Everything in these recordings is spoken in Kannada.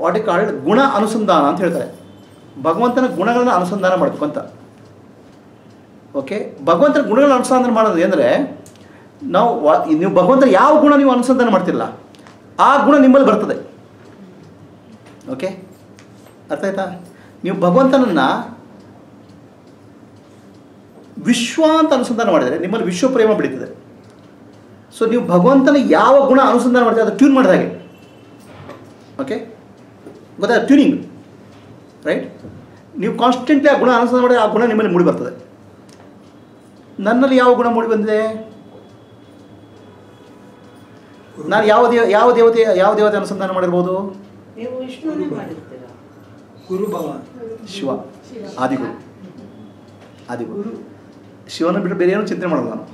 ವಾಟ್ ಇ ಕಾಲ್ಡ್ ಗುಣ ಅನುಸಂಧಾನ ಅಂತ ಹೇಳ್ತಾರೆ ಭಗವಂತನ ಗುಣಗಳನ್ನು ಅನುಸಂಧಾನ ಮಾಡಬೇಕು ಅಂತ ಓಕೆ ಭಗವಂತನ ಗುಣಗಳ ಅನುಸಂಧಾನ ಮಾಡೋದು ಅಂದರೆ ನಾವು ವ- ನೀವು ಭಗವಂತನ ಯಾವ ಗುಣ ನೀವು ಅನುಸಂಧಾನ ಮಾಡ್ತಿರಲ್ಲ ಆ ಗುಣ ನಿಮ್ಮಲ್ಲಿ ಬರ್ತದೆ ಓಕೆ ಅರ್ಥ ಆಯ್ತಾ ನೀವು ಭಗವಂತನನ್ನು ವಿಶ್ವ ಅಂತ ಅನುಸಂಧಾನ ಮಾಡಿದರೆ ನಿಮ್ಮಲ್ಲಿ ವಿಶ್ವ ಪ್ರೇಮ ಬೆಳೀತದೆ ಸೊ ನೀವು ಭಗವಂತನ ಯಾವ ಗುಣ ಅನುಸಂಧಾನ ಮಾಡ್ತೀವಿ ಅದು ಟ್ಯೂನ್ ಮಾಡಿದ ಹಾಗೆ ಓಕೆ ಗೊತ್ತಾ ಟ್ಯೂನಿಂಗ್ ರೈಟ್ ನೀವು ಕಾನ್ಸ್ಟೆಂಟ್ಲಿ ಆ ಗುಣ ಅನುಸಂಧಾನ ಮಾಡಿದ್ರೆ ಆ ಗುಣ ನಿಮ್ಮಲ್ಲಿ ಮೂಡಿ ಬರ್ತದೆ ನನ್ನಲ್ಲಿ ಯಾವ ಗುಣ ಮೂಡಿ ಬಂದಿದೆ ನಾನು ಯಾವ ದೇವ ಯಾವ ದೇವತೆ ಯಾವ ದೇವತೆ ಅನುಸಂಧಾನ ಮಾಡಿರ್ಬೋದು ನೀವು ವಿಷ್ಣುವನ್ನೇ ಮಾಡಿರ್ತೀರಾ ಗುರು ಭವ ಶಿವ ಆದಿಗುರು ಆದಿಗುರು ಶಿವನ ಬಿಟ್ಟು ಬೇರೆ ಏನೂ ಚಿಂತನೆ ಮಾಡಲ್ಲ ನಾನು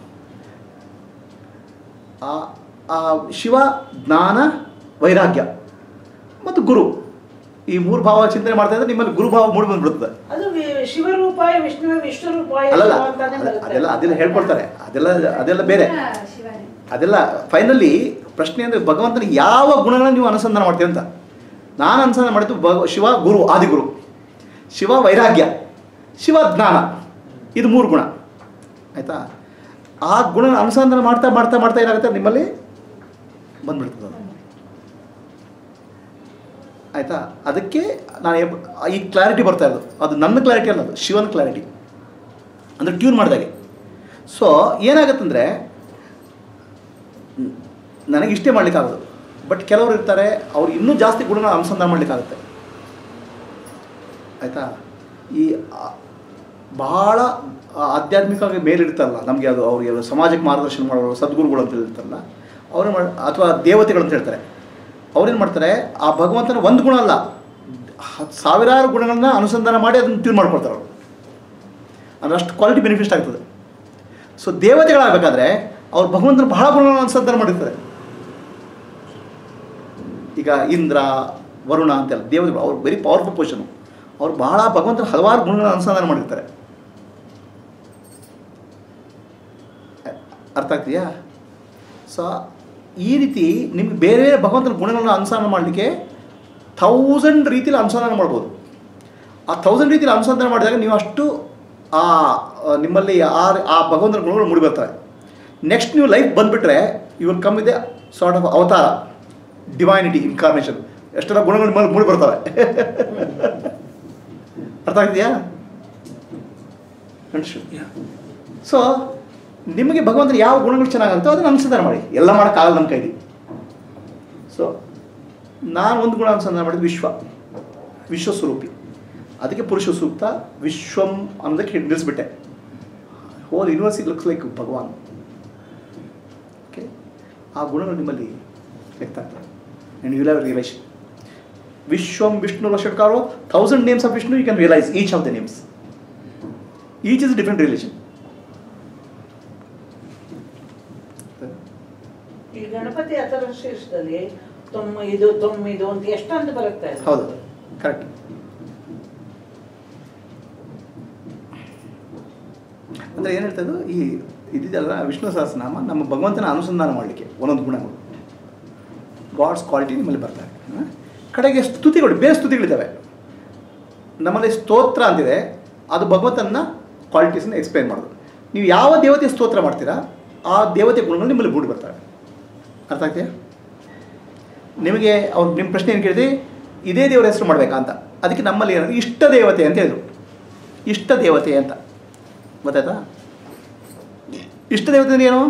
ಆ ಆ ಶಿವ ಜ್ಞಾನ ವೈರಾಗ್ಯ ಮತ್ತು ಗುರು ಈ ಮೂರು ಭಾವ ಚಿಂತನೆ ಮಾಡ್ತಾ ಇದ್ರೆ ನಿಮ್ಮಲ್ಲಿ ಗುರುಭಾವ ಮೂಡಿ ಬಂದ್ಬಿಡುತ್ತದೆ ಅದು ವಿ- ಶಿವರೂಪಾಯ ವಿಷ್ಣು ವಿಷ್ಣುರೂಪಾಯ ಅಲ್ಲಲ್ಲ ಶಿವ ಅಂತಾನೆ ಅದ- ಬರುತ್ತೆ. ಅದೆಲ್ಲ ಅದೆಲ್ಲ ಹೇಳ್ಕೊಡ್ತಾರೆ ಅದೆಲ್ಲ ಅದೆಲ್ಲ ಬೇರೆ ಶಿವನೇ ಅದೆಲ್ಲ ಫೈನಲಿ ಪ್ರಶ್ನೆ ಅಂದರೆ ಭಗವಂತನ ಯಾವ ಗುಣಗಳನ್ನು ನೀವು ಅನುಸಂಧಾನ ಮಾಡ್ತೀವಿ ಅಂತ ನಾನು ಅನುಸಂಧಾನ ಮಾಡಿದ್ದು ಭಗ ಶಿವ ಗುರು ಆದಿಗುರು ಶಿವ ವೈರಾಗ್ಯ ಶಿವ ಜ್ಞಾನ ಇದು ಮೂರು ಗುಣ ಆಯಿತಾ ಆ ಗುಣ ಅನುಸಂಧಾನ ಮಾಡ್ತಾ ಮಾಡ್ತಾ ಮಾಡ್ತಾ ಏನಾಗುತ್ತೆ ನಿಮ್ಮಲ್ಲಿ ಬಂದ್ಬಿಡ್ತದೆ ಅದು. ಆಯಿತಾ ಅದಕ್ಕೆ ನಾನು ಏ- ಈ ಕ್ಲಾರಿಟಿ ಬರ್ತಾ ಇರೋದು ಅದು ನನ್ನ ಕ್ಲಾರಿಟಿ ಅಲ್ಲ ಅದು ಶಿವನ ಕ್ಲಾರಿಟಿ ಅಂದರೆ ಟ್ಯೂನ್ ಮಾಡಿದಾಗೆ ಸೊ ಏನಾಗುತ್ತಂದರೆ ನನಗೆ ಇಷ್ಟೇ ಮಾಡಲಿಕ್ಕಾಗೋದು ಬಟ್ ಕೆಲವರು ಇರ್ತಾರೆ ಅವ್ರು ಇನ್ನೂ ಜಾಸ್ತಿ ಗುಣನ ಅನುಸಂಧಾನ ಮಾಡಲಿಕ್ಕಾಗುತ್ತೆ ಆಯಿತಾ ಈ ಆ, ಬಹಳ ಆಧ್ಯಾತ್ಮಿಕವಾಗಿ ಮೇಲಿರ್ತಾರಲ್ಲ ನಮಗೆ ಅದು ಅವ್ರಿಗೆ ಅದು ಸಮಾಜಕ್ಕೆ ಮಾರ್ಗದರ್ಶನ ಮಾಡೋರು ಸದ್ಗುರುಗಳು ಅಂತ ಇರ್ತಾರಲ್ಲ ಅವ್ರು ಮಾಡಿ ಅಥವಾ ದೇವತೆಗಳು ಅಂತ ಹೇಳ್ತಾರೆ ಅವ್ರೇನು ಮಾಡ್ತಾರೆ ಆ ಭಗವಂತನ ಒಂದು ಗುಣ ಅಲ್ಲ ಹತ್ತು ಸಾವಿರಾರು ಗುಣಗಳನ್ನ ಅನುಸಂಧಾನ ಮಾಡಿ ಅದನ್ನು ಟ್ಯೂನ್ ಮಾಡ್ಕೊಳ್ತಾರೆ ಅವರು ಅಂದ್ರೆ ಅಷ್ಟು ಕ್ವಾಲಿಟಿ ಬೆನಿಫಿಟ್ ಆಗ್ತದೆ ಸೊ ದೇವತೆಗಳಾಗಬೇಕಾದ್ರೆ ಅವ್ರು ಭಗವಂತನ ಬಹಳ ಗುಣಗಳನ್ನು ಅನುಸಂಧಾನ ಮಾಡಿರ್ತಾರೆ ಈಗ ಇಂದ್ರ ವರುಣ ಅಂತೆಲ್ಲ ದೇವತೆಗಳು ಅವ್ರು ವೆರಿ ಪವರ್ಫುಲ್ ಪೊಸಿಷನು ಅವ್ರು ಬಹಳ ಭಗವಂತನ ಹಲವಾರು ಗುಣಗಳನ್ನು ಅನುಸಂಧಾನ ಮಾಡಿರ್ತಾರೆ ಅರ್ಥ ಆಗ್ತಿದೆಯಾ ಸೊ ಈ ರೀತಿ ನಿಮ್ಗೆ ಬೇರೆ ಬೇರೆ ಭಗವಂತನ ಗುಣಗಳನ್ನ ಅನುಸಂಧಾನ ಮಾಡಲಿಕ್ಕೆ ಥೌಸಂಡ್ ರೀತಿಯಲ್ಲಿ ಅನುಸಂಧಾನ ಮಾಡ್ಬೋದು ಆ ಥೌಸಂಡ್ ರೀತಿಯಲ್ಲಿ ಅನುಸಂಧಾನ ಮಾಡಿದಾಗ ನೀವು ಅಷ್ಟು ಆ ಆ, ನಿಮ್ಮಲ್ಲಿ ಆ ಆ ಭಗವಂತನ ಗುಣಗಳು ಮೂಡಿ ಬರ್ತವೆ ನೆಕ್ಸ್ಟ್ ನೀವು ಲೈಫ್ ಬಂದುಬಿಟ್ರೆ ಯು ವಿಲ್ ಕಮ್ ಇದೆ ಸಾರ್ಟ್ ಆಫ್ ಅವತಾರ ಡಿವೈನಿಟಿ ಇನ್ಕಾರ್ನೇಷನ್ ಎಷ್ಟೆಲ್ಲ ಗುಣಗಳು ನಿಮ್ಮಲ್ಲಿ ಮೂಡಿ ಬರ್ತವೆ ಅರ್ಥ ಆಗ್ತಿದೆಯಾ ಸೊ ನಿಮಗೆ ಭಗವಂತನ ಯಾವ ಗುಣಗಳು ಚೆನ್ನಾಗಾಗುತ್ತೋ ಅದನ್ನು ಅನುಸಂಧಾನ ಮಾಡಿ ಎಲ್ಲ ಮಾಡೋಕ್ಕಾಗಲ್ಲ ನಮ್ಮ ಕೈಲಿ ಸೊ ನಾನು ಒಂದು ಗುಣ ಅನುಸಂಧಾನ ಮಾಡಿದ್ದು ವಿಶ್ವ ವಿಶ್ವಸ್ವರೂಪಿ ಅದಕ್ಕೆ ಪುರುಷ ಸೂಕ್ತ ವಿಶ್ವಂ ಅನ್ನೋದಕ್ಕೆ ಹಿಡ್- ನಿಲ್ಲಿಸ್ಬಿಟ್ಟೆ ಹೋಲ್ ಯೂನಿವರ್ಸ್ ಲುಕ್ಸ್ ಲೈಕ್ ಭಗವಾನ್ ಓಕೆ ಆ ಗುಣಗಳು ನಿಮ್ಮಲ್ಲಿ ವ್ಯಕ್ತ ಆಗ್ತವೆ ಆ್ಯಂಡ್ ಯು ಲ್ಯಾವ್ ರಿಯಲೈಸ್ ವಿಶ್ವಂ ವಿಷ್ಣು ಲಕ್ಷಕಾರೋ thousand names of Vishnu you can realise each of the names each is different relation ಈ ಗಣಪತಿ ಅಥರ್ವ ಶೀರ್ಷದಲ್ಲಿ ತೊಂಬೈದು ತೊಂಬೈದು ಅಂತ ಎಷ್ಟಂತ ಬರುತ್ತೆ ಅದು? ಹೌದು ಕರೆಕ್ಟ್ ಅಂದರೆ ಏನು ಹೇಳ್ತದ್ದು ಈ ಇದಿದೆಲ್ಲ ವಿಷ್ಣು ಸಹಸ್ರನಾಮ ನಮ್ಮ ಭಗವಂತನ ಅನುಸಂಧಾನ ಮಾಡಲಿಕ್ಕೆ ಒಂದೊಂದು ಗುಣಗಳು ಗಾಡ್ಸ್ ಕ್ವಾಲಿಟಿ ನಿಮ್ಮಲ್ಲಿ ಬರ್ತಾರೆ ಹ? ಕಡೆಗೆ ಸ್ತುತಿಗಳು ಬೇರೆ ಸ್ತುತಿಗಳಿದ್ದಾವೆ ನಮ್ಮಲ್ಲಿ ಸ್ತೋತ್ರ ಅಂತಿದೆ ಅದು ಭಗವಂತನ ಕ್ವಾಲಿಟೀಸನ್ನ ಎಕ್ಸ್ಪ್ಲೈನ್ ಮಾಡೋದು ನೀವು ಯಾವ ದೇವತೆ ಸ್ತೋತ್ರ ಮಾಡ್ತೀರಾ ಆ ದೇವತೆ ಗುಣಗಳು ನಿಮ್ಮಲ್ಲಿ ಮೂಡಿ ಬರ್ತವೆ ಅರ್ಥ ಆಗ್ತೀಯಾ ನಿಮಗೆ ಅವ್ರು ನಿಮ್ಮ ಪ್ರಶ್ನೆ ಏನು ಕೇಳಿದ್ರಿ ಇದೇ ದೇವರ ಹೆಸರು ಮಾಡಬೇಕಾ ಅಂತ ಅದಕ್ಕೆ ನಮ್ಮಲ್ಲಿ ಏನಂದ್ರೆ ಇಷ್ಟ ದೇವತೆ ಅಂತ ಹೇಳಿದ್ರು ಇಷ್ಟ ದೇವತೆ ಅಂತ ಗೊತ್ತಾಯ್ತಾ ಇಷ್ಟ ದೇವತೆ ಅಂದ್ರೆ ಏನು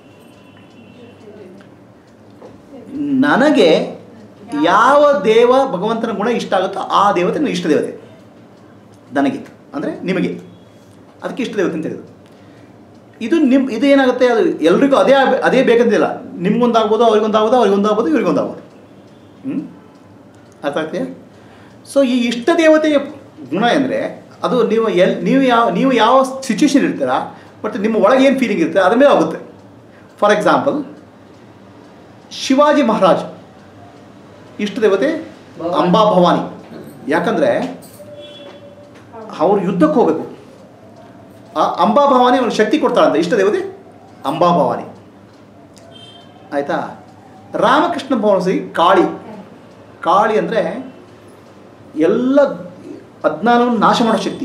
ನನಗೆ ಯಾವ ದೇವ ಭಗವಂತನ ಗುಣ ಇಷ್ಟ ಆಗುತ್ತೋ ಆ ದೇವತೆ ನನ್ನ ಇಷ್ಟ ದೇವತೆ ನನಗೆ ಅಂದರೆ ನಿಮಗೆ ಅದಕ್ಕೆ ಇಷ್ಟ ದೇವತೆ ಅಂತ ಹೇಳಿದ್ರು ಇದು ನಿಮ್ಮ ಇದು ಏನಾಗುತ್ತೆ ಅದು ಎಲ್ರಿಗೂ ಅದೇ ಆಗ್- ಅದೇ ಬೇಕಂತಿಲ್ಲ ನಿಮ್ಗೊಂದಾಗ್ಬೋದು ಅವ್ರಿಗೊಂದಾಗ್ಬೋದು ಅವ್ರಿಗೊಂದಾಗ್ಬೋದು ಇವ್ರಿಗೊಂದಾಗ್ಬೋದು ಹ್ಞೂ ಅರ್ಥ ಆಗ್ತೀಯಾ ಸೊ ಈ ಇಷ್ಟ ದೇವತೆಯ ಗುಣ ಅಂದರೆ ಅದು ನೀವು ಎಲ್ ನೀವು ಯಾವ ನೀವು ಯಾವ ಸಿಚುವೇಶನ್ ಇರ್ತೀರಾ ಬಟ್ ನಿಮ್ಮ ಒಳಗೆ ಏನು ಫೀಲಿಂಗ್ ಇರುತ್ತೆ ಅದ್ರ ಮೇಲೆ ಆಗುತ್ತೆ ಫಾರ್ ಎಕ್ಸಾಂಪಲ್ ಶಿವಾಜಿ ಮಹಾರಾಜ್ ಇಷ್ಟ ದೇವತೆ ಅಂಬಾ ಭವಾನಿ ಯಾಕಂದರೆ ಅವ್ರು ಯುದ್ಧಕ್ಕೆ ಹೋಗಬೇಕು ಆ ಅಂಬಾ ಭವಾನಿ ಅವ್ರಿಗೆ ಶಕ್ತಿ ಕೊಡ್ತಾಳಂತೆ ಇಷ್ಟ ದೇವತೆ ಅಂಬಾ ಭವಾನಿ ಆಯಿತಾ ರಾಮಕೃಷ್ಣ ಭವನಸಿ ಕಾಳಿ ಕಾಳಿ ಅಂದರೆ ಎಲ್ಲ ಅಜ್ಞಾನವನ್ನು ನಾಶ ಮಾಡೋ ಶಕ್ತಿ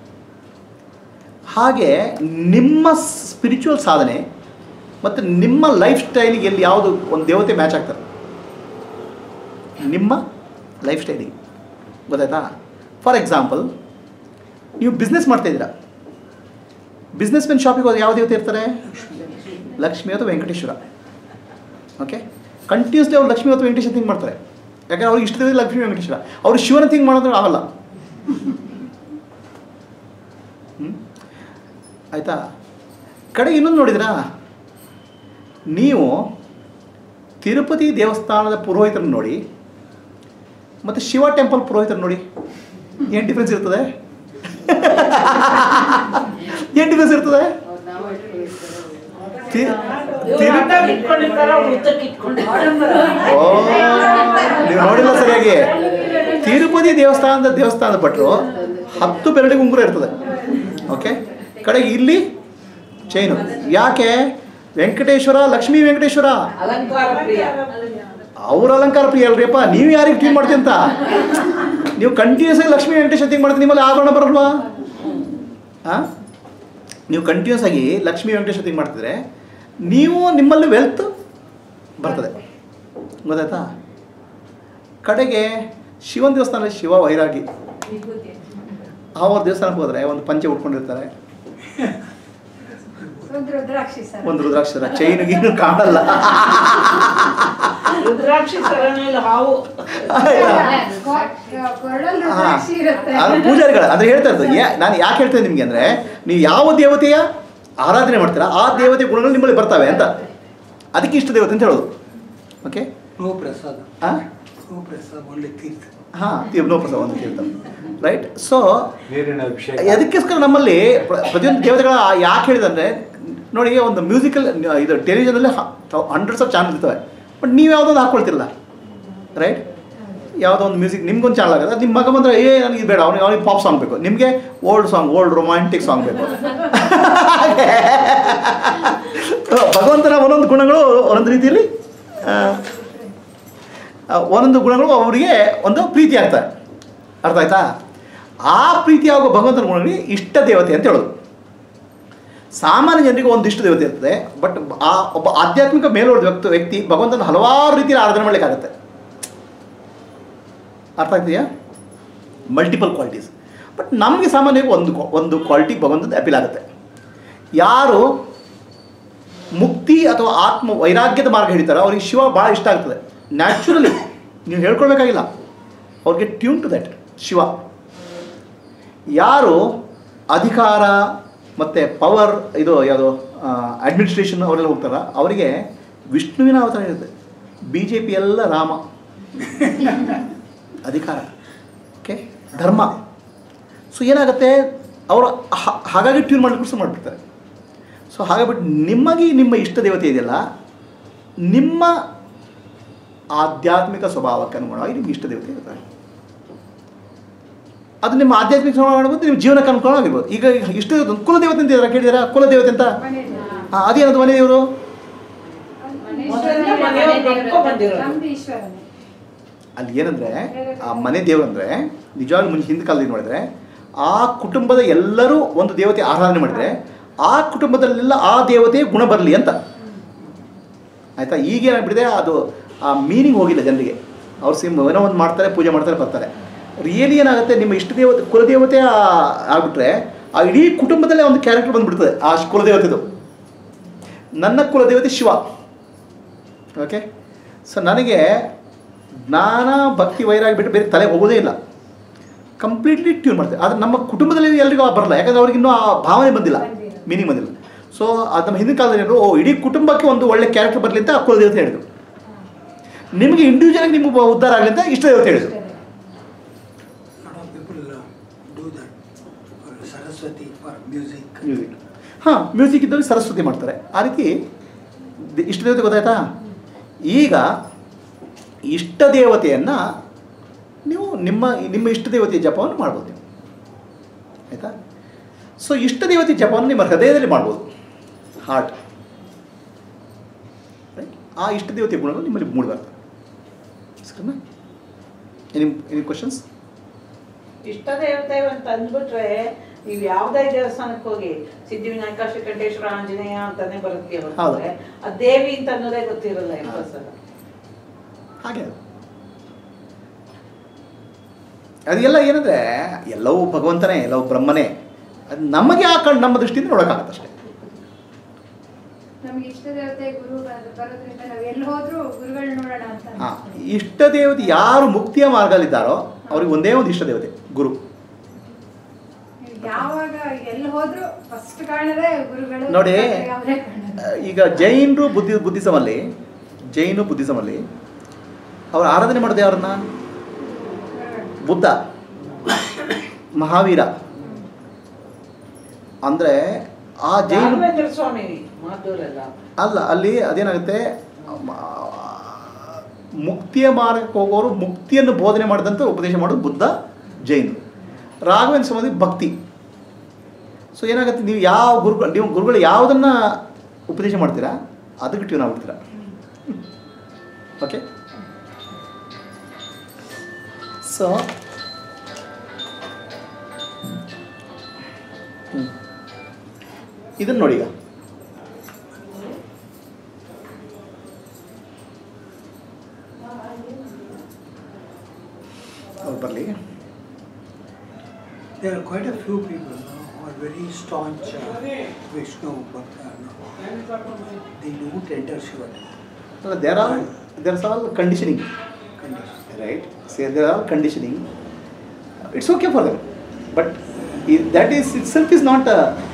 ಹಾಗೆ ನಿಮ್ಮ ಸ್ಪಿರಿಚುವಲ್ ಸಾಧನೆ ಮತ್ತು ನಿಮ್ಮ ಲೈಫ್ ಸ್ಟೈಲಿಗೆ ಎಲ್ಲಿ ಯಾವುದು ಒಂದು ದೇವತೆ ಮ್ಯಾಚ್ ಆಗ್ತಾರೆ ನಿಮ್ಮ ಲೈಫ್ ಸ್ಟೈಲಿಗೆ ಗೊತ್ತಾಯ್ತಾ ಫಾರ್ ಎಕ್ಸಾಂಪಲ್ ನೀವು ಬಿಸ್ನೆಸ್ ಮಾಡ್ತಾಯಿದ್ದೀರಾ ಬಿಸ್ನೆಸ್ ಮೆನ್ ಶಾಪಿಗೆ ಹೋದ್ರೆ ಯಾವ ದೇವತೆ ಇರ್ತಾರೆ ಲಕ್ಷ್ಮಿ ಅಥವಾ ವೆಂಕಟೇಶ್ವರ ಓಕೆ ಕಂಟಿನ್ಯೂಸ್ಲಿ ಅವ್ರು ಲಕ್ಷ್ಮಿ ಅಥವಾ ವೆಂಕಟೇಶ್ವರ ಥಿಂಕ್ ಮಾಡ್ತಾರೆ ಯಾಕಂದ್ರೆ ಅವ್ರಿಗೆ ಇಷ್ಟ ಲಕ್ಷ್ಮಿ ವೆಂಕಟೇಶ್ವರ ಅವ್ರು ಶಿವನ ಥಿಂಕ್ ಮಾಡೋದ್ರೆ ಆಗಲ್ಲ ಹ್ಮ್? ಆಯ್ತಾ ಕಡೆ ಇನ್ನೊಂದು ನೋಡಿದ್ರಾ ನೀವು ತಿರುಪತಿ ದೇವಸ್ಥಾನದ ಪುರೋಹಿತರನ್ನು ನೋಡಿ ಮತ್ತು ಶಿವ ಟೆಂಪಲ್ ಪುರೋಹಿತರು ನೋಡಿ ಏನು ಡಿಫ್ರೆನ್ಸ್ ಇರ್ತದೆ ಏನು ಡಿಫ್ರೆನ್ಸ್ ಇರ್ತದೆ ತಿ- ಇವ್ರು ತಿರು ಅಡ್ಡಕ್ಕೆ ಇಟ್ಕೊಂಡಿರ್ತಾರೆ, ಅವ್ರು ಉದ್ದಕ್ಕೆ ಇಟ್ಕೊಂಡಿರ್ತಾರೆ. ಓ ನೀವು ನೋಡಿಲ್ಲ ಸರಿಯಾಗಿ ತಿರುಪತಿ ದೇವಸ್ಥಾನದ ದೇವಸ್ಥಾನದ ಭಟ್ರು ಹತ್ತು ಬೆರಳಿಗೆ ಉಂಗುರ ಇರ್ತದೆ ಓಕೆ ಕಡೆಗೆ ಇಲ್ಲಿ ಚೈನು ಯಾಕೆ ವೆಂಕಟೇಶ್ವರ ಲಕ್ಷ್ಮೀ ವೆಂಕಟೇಶ್ವರ ಅಲಂಕಾರ ಪ್ರಿಯ ಅವ್ರ ಅಲಂಕಾರ ಪ್ರಿಯ ಅಲ್ರಿಯಪ್ಪ ನೀವು ಯಾರಿಗೆ ಟ್ಯೂನ್ ಮಾಡ್ತೀವಿ ಅಂತ ನೀವು ಕಂಟಿನ್ಯೂಸ್ ಆಗಿ ಲಕ್ಷ್ಮೀ ವೆಂಕಟೇಶ್ವರ ಥಿಂಕ್ ಮಾಡ್ತೀವಿ ನಿಮ್ಮಲ್ಲಿ ಆಭರಣ ಬರಲ್ವಾ ಹಾಂ ನೀವು ಕಂಟಿನ್ಯೂಸ್ ಆಗಿ ಲಕ್ಷ್ಮೀ ವೆಂಕಟೇಶ್ವರ ಥಿಂಕ್ ಮಾಡ್ತಿದ್ರೆ ನೀವು ನಿಮ್ಮಲ್ಲಿ ವೆಲ್ತ್ ಬರ್ತದೆ ಗೊತ್ತಾಯ್ತಾ ಕಡೆಗೆ ಶಿವನ ದೇವಸ್ಥಾನದಲ್ಲಿ ಶಿವ ವೈರಾಗಿ ಅವ್ರ ದೇವಸ್ಥಾನಕ್ಕೆ ಹೋದರೆ ಒಂದು ಪಂಚೆ ಉಟ್ಕೊಂಡಿರ್ತಾರೆ ಒಂದು ರುದ್ರಾಕ್ಷಿ ಸರ್ ಒಂದು ರುದ್ರಾಕ್ಷರ ಚೈನ್ ಗೀನು ಕಾಣಲ್ಲ ರುದ್ರಾಕ್ಷಿ ಸರಣಿಯಲ್ಲಿ ಹಾವು ಆಯ್ತಾ? ಕೊರಳಲ್ಲಿ ಹಾ. ರುದ್ರಾಕ್ಷಿ ಇರುತ್ತೆ ಅದು ಪೂಜಾರಿಗಳು ಅಂದ್ರೆ ಹೇಳ್ತಾ ಇರೋದು ಯಾ ನಾನು ಯಾಕೆ ಹೇಳ್ತೇನೆ ನಿಮಗೆ ಅಂದರೆ ನೀವು ಯಾವ ದೇವತೆಯ ಆರಾಧನೆ ಮಾಡ್ತೀರಾ ಆ ದೇವತೆ ಗುಣಗಳು ನಿಮ್ಮಲ್ಲಿ ಬರ್ತವೆ ಅಂತ ಅದಕ್ಕೆ ಇಷ್ಟ ದೇವತೆ ಅಂತ ಹೇಳೋದು ಓಕೆ ನೋ ಪ್ರಸಾದ ಹಾಂ ನೋ ಪ್ರಸಾದ ಒಳ್ಳೆ ತೀರ್ಥ ಹಾಂ ನೋ ಪ್ರಸಾದ ಒಂದು ತೀರ್ಥ ರೈಟ್ ಸೊ ನೀರಿನ ಅಭಿಷೇಕ ಅದಕ್ಕೋಸ್ಕರ ನಮ್ಮಲ್ಲಿ ಪ್ರ- ಪ್ರತಿಯೊಂದು ದೇವತೆಗಳ ಯಾಕೆ ಹೇಳಿದಂದ್ರೆ ನೋಡಿ ಒಂದು ಮ್ಯೂಸಿಕಲ್ ಇದು ಟೆಲಿವಿಷನಲ್ಲಿ ಹಂಡ್ರೆಡ್ಸ್ ಆಫ್ ಚಾನಲ್ ಇರ್ತವೆ ಬಟ್ ನೀವು ಯಾವುದೊಂದು ಹಾಕ್ಕೊಳ್ತಿರಲ್ಲ ರೈಟ್ ಯಾವುದೋ ಒಂದು ಮ್ಯೂಸಿಕ್ ನಿಮ್ಗೊಂದು ಚಾನಲ್ ಆಗುತ್ತೆ ನಿಮ್ಮ ಮಗ ಬಂದರೆ ಏ ನನಗೆ ಇದು ಬೇಡ ಅವ್ನಿಗೆ ಅವ್ನಿಗೆ ಪಾಪ್ ಸಾಂಗ್ ಬೇಕು ನಿಮಗೆ old song old romantic song ಬೇಕು ಭಗವಂತನ ಒಂದೊಂದು ಗುಣಗಳು ಒಂದೊಂದು ರೀತಿಯಲ್ಲಿ ಆ, ಆ, ಒಂದೊಂದು ಗುಣಗಳು ಅವರಿಗೆ ಒಂದು ಪ್ರೀತಿ ಆಗ್ತವೆ ಅರ್ಥ ಆಯ್ತಾ ಆ ಪ್ರೀತಿ ಆಗೋ ಭಗವಂತನ ಗುಣಗಳಿಗೆ ಇಷ್ಟ ದೇವತೆ ಅಂತ ಹೇಳೋದು ಸಾಮಾನ್ಯ ಜನರಿಗೆ ಒಂದು ಇಷ್ಟ ದೇವತೆ ಇರ್ತದೆ ಬಟ್ ಆ ಒಬ್ಬ ಆಧ್ಯಾತ್ಮಿಕ ಮೇಲೋಡಿದ ವ್ಯಕ್ತಿ ವ್ಯಕ್ತಿ ಭಗವಂತನ ಹಲವಾರು ರೀತಿಯಲ್ಲಿ ಆರಾಧನೆ ಮಾಡಲಿಕ್ಕಾಗತ್ತೆ ಅರ್ಥ ಆಗ್ತೀಯಾ ಮಲ್ಟಿಪಲ್ ಕ್ವಾಲಿಟೀಸ್ ಬಟ್ ನಮಗೆ ಸಾಮಾನ್ಯವಾಗಿ ಒಂದು ಕ್ವಾ- ಒಂದು ಕ್ವಾಲಿಟಿ ಭಗವಂತದ ಅಪೀಲ್ ಆಗುತ್ತೆ ಯಾರು ಮುಕ್ತಿ ಅಥವಾ ಆತ್ಮ ವೈರಾಗ್ಯದ ಮಾರ್ಗ ಹಿಡಿತಾರೋ ಅವ್ರಿಗೆ ಶಿವ ಭಾಳ ಇಷ್ಟ ಆಗ್ತದೆ ನ್ಯಾಚುರಲಿ ನೀವು ಹೇಳ್ಕೊಳ್ಬೇಕಾಗಿಲ್ಲ ಅವ್ರಿಗೆ ಟ್ಯೂನ್ ಟು ದಟ್ ಶಿವ ಯಾರು ಅಧಿಕಾರ ಮತ್ತು ಪವರ್ ಇದು ಯಾವುದು ಅಡ್ಮಿನಿಸ್ಟ್ರೇಷನ್ ಅವರೆಲ್ಲ ಹೋಗ್ತಾರ ಅವರಿಗೆ ವಿಷ್ಣುವಿನ ಅವತಾರ ಇರುತ್ತೆ ಬಿ ಜೆ ಪಿ ಎಲ್ಲ ರಾಮ ಅಧಿಕಾರ ಓಕೆ ಧರ್ಮ ಸೊ ಏನಾಗುತ್ತೆ ಅವರು ಹ- ಹಾಗಾಗಿ ಟ್ಯೂನ್ ಮಾಡ್ಲಿಕ್ಕೆ ಶುರು ಮಾಡಿಬಿಡ್ತಾರೆ ಸೊ ಹಾಗಾಗ್ಬಿಟ್ಟು ನಿಮಗೆ ನಿಮ್ಮ ಇಷ್ಟ ದೇವತೆ ಇದೆಯಲ್ಲ ನಿಮ್ಮ ಆಧ್ಯಾತ್ಮಿಕ ಸ್ವಭಾವಕ್ಕೆ ಅನುಗುಣವಾಗಿ ನಿಮ್ಗೆ ಇಷ್ಟ ದೇವತೆ ಇರ್ತಾರೆ ಅದು ನಿಮ್ಮ ಆಧ್ಯಾತ್ಮಿಕ ಸ್ವಭಾವ ಮಾಡ್ಬೋದು ನಿಮ್ಮ ಜೀವನಕ್ಕೆ ಅನುಕೂಲವಾಗಿರ್ಬೋದು ಈಗ ಇಷ್ಟ ದೇವತೆ ಒಂದು ಕುಲದೇವತೆ ಅಂತ ಇದ್ದಾರೆ ಕೇಳಿದ್ದೀರಾ ಕುಲದೇವತೆ ಅಂತ ಹಾಂ ಅದೇನದು ಮನೆ ದೇವರು ಮೊದಲನೇ ಮನೆಯವ್ರು ಕರ್ಕೊಂಡ್ ಬಂದಿರೋದು. ನಮ್ದು ಈಶ್ವರನೇ ಅಲ್ಲಿ ಏನಂದರೆ ಆ ಮನೆ ದೇವರು ಅಂದರೆ ನಿಜವಾಗ್ಲೂ ಮುಂಚೆ ಹಿಂದೆ ಕಾಲದಲ್ಲಿ ನೋಡಿದ್ರೆ ಆ ಕುಟುಂಬದ ಎಲ್ಲರೂ ಒಂದು ದೇವತೆ ಆರಾಧನೆ ಮಾಡಿದರೆ ಆ ಕುಟುಂಬದಲ್ಲೆಲ್ಲ ಆ ದೇವತೆ ಗುಣ ಬರಲಿ ಅಂತ ಆಯಿತಾ ಈಗೇನಾಗ್ಬಿಟ್ಟಿದೆ ಅದು ಆ ಮೀನಿಂಗ್ ಹೋಗಿಲ್ಲ ಜನರಿಗೆ ಅವ್ರು ಸಿಮ್ ಏನೋ ಒಂದು ಮಾಡ್ತಾರೆ ಪೂಜೆ ಮಾಡ್ತಾರೆ ಬರ್ತಾರೆ ರಿಯಲಿ ಏನಾಗುತ್ತೆ ನಿಮ್ಮ ಇಷ್ಟ ದೇವತೆ ಕುಲದೇವತೆ ಆ- ಆಗ್ಬಿಟ್ರೆ ಆ ಇಡೀ ಕುಟುಂಬದಲ್ಲೇ ಒಂದು ಕ್ಯಾರೆಕ್ಟರ್ ಬಂದ್ಬಿಡ್ತದೆ ಆ ಕುಲದೇವತೆದು ನನ್ನ ಕುಲದೇವತೆ ಶಿವ ಓಕೆ ಸೊ ನನಗೆ ಜ್ಞಾನ ಭಕ್ತಿ ವೈರಾಗಿ ಬಿಟ್ಟು ಬೇರೆ ತಲೆಗೆ ಹೋಗೋದೇ ಇಲ್ಲ ಕಂಪ್ಲೀಟ್ಲಿ ಟ್ಯೂನ್ ಮಾಡ್ತಾರೆ ಆದರೆ ನಮ್ಮ ಕುಟುಂಬದಲ್ಲಿ ಎಲ್ರಿಗೂ ಆ ಬರಲ್ಲ ಯಾಕಂದ್ರೆ ಅವ್ರಿಗೆ ಇನ್ನೂ ಆ ಭಾವನೆ ಬಂದಿಲ್ಲ ಮೀನಿಂಗ್ ಬಂದಿಲ್ಲ ಸೊ ಅದು ನಮ್ಮ ಹಿಂದಿನ ಕಾಲದಲ್ಲಿ ಏನಾದ್ರು ಓ ಇಡೀ ಕುಟುಂಬಕ್ಕೆ ಒಂದು ಒಳ್ಳೆ ಕ್ಯಾರೆಕ್ಟರ್ ಬರಲಿ ಅಂತ ಆ ಕುಲದೇವತೆ ಹೇಳಿದ್ರು ನಿಮಗೆ ಇಂಡಿವಿಜುವಲ್ ಆಗಿ ನಿಮಗೆ ಉದ್ಧಾರ ಆಗಲಿ ಅಂತ ಇಷ್ಟ ದೇವತೆ ಹೇಳಿದ್ರು lot of people uh, do that for Saraswati for music. Music ಹಾಂ ಮ್ಯೂಸಿಕ್ ಇದ್ದಲ್ಲಿ ಸರಸ್ವತಿ ಮಾಡ್ತಾರೆ ಆ ರೀತಿ ದ- ಇಷ್ಟ ದೇವತೆ ಗೊತ್ತಾಯ್ತಾ ಈಗ ಇಷ್ಟ ದೇವತೆಯನ್ನು ನೀವು ನಿಮ್ಮ ನಿಮ್ಮ ಇಷ್ಟ ದೇವತೆಯ ಜಪವನ್ನು ಮಾಡ್ಬೋದು ನೀವು ಆಯಿತಾ ಸೊ ಇಷ್ಟ ದೇವತೆ ಜಪವನ್ನು ನಿಮ್ಮ ಹೃದಯದಲ್ಲಿ ಮಾಡ್ಬೋದು ಹಾರ್ಟ್ ಆ ಇಷ್ಟ ದೇವತೆಯ ಗುಣಗಳು ನಿಮ್ಮಲ್ಲಿ ಮೂಡಿ ಬರ್ತವೆ ಸರಿನಾ ಎನಿ ಎನಿ ಕ್ವಶನ್ಸ್ ಇಷ್ಟ ದೇವತೆ ಅಂತ ಅಂದ್ಬಿಟ್ರೆ ನೀವು ಯಾವ್ದೇ ದೇವಸ್ಥಾನಕ್ಕೆ ಹೋಗಿ ಸಿದ್ಧಿವಿನಾಯಕ ಶ್ರೀಕಂಠೇಶ್ವರ ಆಂಜನೇಯ ಅಂತಾನೆ ಬರುತ್ತೆ ಹೌದು. ಹೊರತು ಆ ದೇವಿ ಅಂತ ಅನ್ನೋದೇ ಗೊತ್ತಿರಲ್ಲ ಎಷ್ಟೋ ಸಲ ಹಾಗೆ ಅದು. ಅದೆಲ್ಲ ಏನಂದ್ರೆ ಎಲ್ಲವೂ ಭಗವಂತನೇ ಎಲ್ಲವೂ ಬ್ರಹ್ಮನೇ ಅದು ನಮಗೆ ಆ ಕಣ್ಣು ನಮ್ಮ ದೃಷ್ಟಿಯಿಂದ ನೋಡೋಕ್ಕಾಗತ್ತಷ್ಟೇ ನಮ್ಗೆ ಇಷ್ಟ ದೇವತೆ ಗುರು ಬರ- ಬರೋದ್ರಿಂದ ನಾವು ಎಲ್ಲಿ ಹೋದ್ರೂ ಗುರುಗಳನ್ನ ನೋಡೋಣ ಅಂತ ಹಾಂ ಅನ್ಸುತ್ತೆ. ಇಷ್ಟ ದೇವತೆ ಯಾರು ಮುಕ್ತಿಯ ಮಾರ್ಗದಲ್ಲಿದ್ದಾರೋ ಅವ್ರಿಗೆ ಒಂದೇ ಒಂದು ಇಷ್ಟ ದೇವತೆ ಗುರು ನೀವು ಯಾವಾಗ ಎಲ್ಲಿ ಹೋದ್ರು ಫಸ್ಟ್ ಕಾಣದೆ ಗುರುಗಳು ನೋಡಿ ಅವರೇ ಕಾಣೋದು. ಈಗ ಜೈನರು ಬುದ್ಧಿ ಬುದ್ಧಿಸಮಲ್ಲಿ ಜೈನು ಬುದ್ಧಿಸಮಲ್ಲಿ ಅವ್ರು ಆರಾಧನೆ ಮಾಡೋದು ಯಾರನ್ನ ಬುದ್ಧ ಮಹಾವೀರ ಅಂದರೆ ಆ ಜೈನ ರಾಘವೇಂದ್ರ ಸ್ವಾಮಿ ಮಾಧುರಲ್ಲ ಅಲ್ಲ ಅಲ್ಲಿ ಅದೇನಾಗುತ್ತೆ ಮ- ಮುಕ್ತಿಯ ಮಾರ್ಗಕ್ಕೆ ಹೋಗೋರು ಮುಕ್ತಿಯನ್ನು ಬೋಧನೆ ಮಾಡಿದಂತೆ ಉಪದೇಶ ಮಾಡೋದು ಬುದ್ಧ ಜೈನ್ ರಾಘವೇಂದ್ರ ಸ್ವಾಮಿ ಭಕ್ತಿ ಸೊ ಏನಾಗುತ್ತೆ ನೀವು ಯಾವ ಗುರುಗಳು ನೀವು ಗುರುಗಳು ಯಾವುದನ್ನ ಉಪದೇಶ ಮಾಡ್ತೀರಾ ಅದಕ್ಕೆ ಟ್ಯೂನ್ ಆಗ್ಬಿಡ್ತೀರಾ ಓಕೆ ಸೊ ಇದನ್ನು ನೋಡಿ ಈಗ ಅವ್ರು ಬರಲಿ There are quite a few people no, who are very staunch uh, Vishnu Bhakta. No? They don't enter Shiva ಅಲ್ಲ there are there are all conditioning condition. Right say there are conditioning it's okay for them but that is itself is not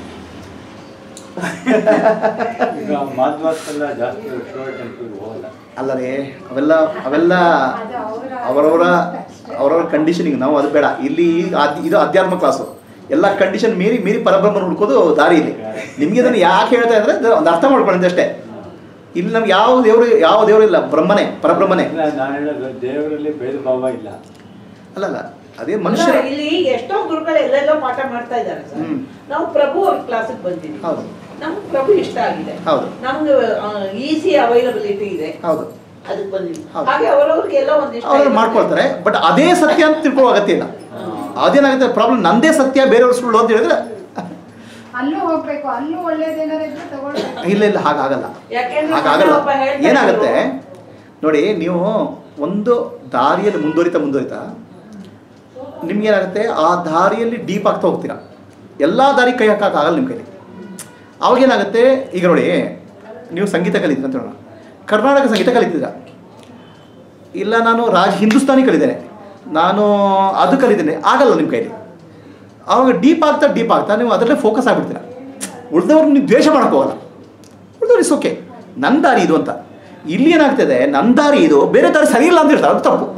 ಈಗ ಮಾಧ್ವಾಸೆಲ್ಲ ಜಾಸ್ತಿ ಶಿವ ಟೆಂಪಲ್ಗೆ ಹೋಗಲ್ಲ ಅಲ್ಲ ರೀ ಅವೆಲ್ಲ ಅವೆಲ್ಲ ಅದು ಅವರ- ಅವರವರ ಅವರವರ ಕಂಡೀಷನಿಂಗ್ ನಾವು ಅದು ಬೇಡ ಇಲ್ಲಿ ಆದ್- ಇದು ಅಧ್ಯಾತ್ಮ ಕ್ಲಾಸು ಎಲ್ಲ ಕಂಡೀಷನ್ ಮೀರಿ ಮೀರಿ ಪರಬ್ರಹ್ಮನ ಹುಡ್ಕೋದು ದಾರಿ ಇಲ್ಲಿ ನಿಮಗೆ ಅದನ್ನು ಯಾಕೆ ಹೇಳ್ತಾ ಇದ್ರೆ ಒಂದು ಅರ್ಥ ಮಾಡ್ಕೊಳ್ಳಿ ಅಷ್ಟೇ ಇಲ್ಲಿ ನಮ್ಗೆ ಯಾವ ದೇವರು ಯಾವ ದೇವರು ಇಲ್ಲ ಬ್ರಹ್ಮನೇ ಪರಬ್ರಹ್ಮನೇ ಇಲ್ಲ ನಾನು ಹೇಳೋದು ದೇವರಲ್ಲಿ ಭೇದ ಭಾವ ಇಲ್ಲ ಅಲ್ಲ ಅಲ್ಲ ಅದೇ ಮನುಷ್ಯ ಅಲ್ಲ, ಇಲ್ಲಿ ಎಷ್ಟೋ ಗುರುಗಳು ಎಲ್ಲೆಲ್ಲೋ ಪಾಠ ಮಾಡ್ತಾ ಇದ್ದಾರೆ ಸರ್ ಹ್ಮ್. ನಾವು ಪ್ರಭು ಅವ್ರ ಕ್ಲಾಸಿಗೆ ಬಂದಿದ್ದೀವಿ ಹೌದು. ನಮ್ಗೆ ಪ್ರಭು ಇಷ್ಟ ಆಗಿದೆ ಹೌದು. ನಮ್ಗೆ ಈಸಿ ಅವೈಲಬಿಲಿಟಿ ಇದೆ ಹೌದು ಅದಕ್ಕೆ ಬಂದಿದ್ವಿ ಹೌದು. ಹಾಗೆ ಅವರವ್ರಿಗೆ ಎಲ್ಲ ಒಂದಿಷ್ಟ ಅವ್ರು ಮಾಡ್ಕೊಳ್ತಾರೆ ಬಟ್ ಅದೇ ಸತ್ಯ ಅಂತ ತಿಳ್ಕೊಳ್ಳೋ ಅಗತ್ಯ ಇಲ್ಲ ಅದೇನಾಗುತ್ತೆ ಪ್ರಾಬ್ಲಮ್ ನಂದೇ ಸತ್ಯ ಬೇರೆಯವ್ರ ಸುಳ್ಳು ಅಂತ ಹೇಳಿದ್ರೆ ಅಲ್ಲೂ ಹೋಗ್ಬೇಕು ಅಲ್ಲೂ ಒಳ್ಳೇದೇನಾರ ಇದ್ರೆ ತಗೊಳ್ಬೇಕು ಇಲ್ಲ ಇಲ್ಲ ಹಾಗಾಗಲ್ಲ ಯಾಕೆಂದ್ರೆ ಹಾಗಾಗಲ್ಲ ಒಬ್ಬ ಹೇಳ್ತಾ ಏನಾಗುತ್ತೆ ಇದ್ರು, ನೋಡಿ ನೀವು ಒಂದು ದಾರಿಯಲ್ಲಿ ಮುಂದುವರಿತಾ ಮುಂದುವರಿತಾ ನಿಮ್ಗೇನಾಗುತ್ತೆ ಆ ದಾರಿಯಲ್ಲಿ ಡೀಪ್ ಆಗ್ತಾ ಹೋಗ್ತೀರಾ ಎಲ್ಲ ದಾರಿ ಕೈ ಹಾಕೋಕ್ಕಾಗಲ್ಲ ನಿಮ್ಮ ಕೈಲಿ ಅವಾಗೇನಾಗುತ್ತೆ ಈಗ ನೋಡಿ ನೀವು ಸಂಗೀತ ಕಲಿತೀರ ಅಂತ ಹೇಳೋಣ ಕರ್ನಾಟಕ ಸಂಗೀತ ಕಲಿತಿದ್ದೀರಾ ಇಲ್ಲ ನಾನು ರಾಜ್ ಹಿಂದೂಸ್ತಾನಿ ಕಲಿತೇನೆ ನಾನು ಅದು ಕಲಿತೇನೆ ಆಗಲ್ಲ ನಿಮ್ಮ ಕೈಲಿ ಆವಾಗ ಡೀಪ್ ಆಗ್ತಾ ಡೀಪ್ ಆಗ್ತಾ ನೀವು ಅದರಲ್ಲೇ ಫೋಕಸ್ ಆಗಿಬಿಡ್ತೀರ ಉಳಿದವ್ರಿಗೆ ನೀವು ದ್ವೇಷ ಮಾಡೋಕ್ಕೋಗಲ್ಲ ಉಳಿದವ್ರು ಇಸ್ ಓಕೆ ನನ್ನ ದಾರಿ ಇದು ಅಂತ ಇಲ್ಲಿ ಏನಾಗ್ತದೆ ನನ್ನ ದಾರಿ ಇದು ಬೇರೆ ದಾರಿ ಸರಿ ಇಲ್ಲ ಅಂತ ಹೇಳ್ತಾರೆ ಅದು ತಪ್ಪು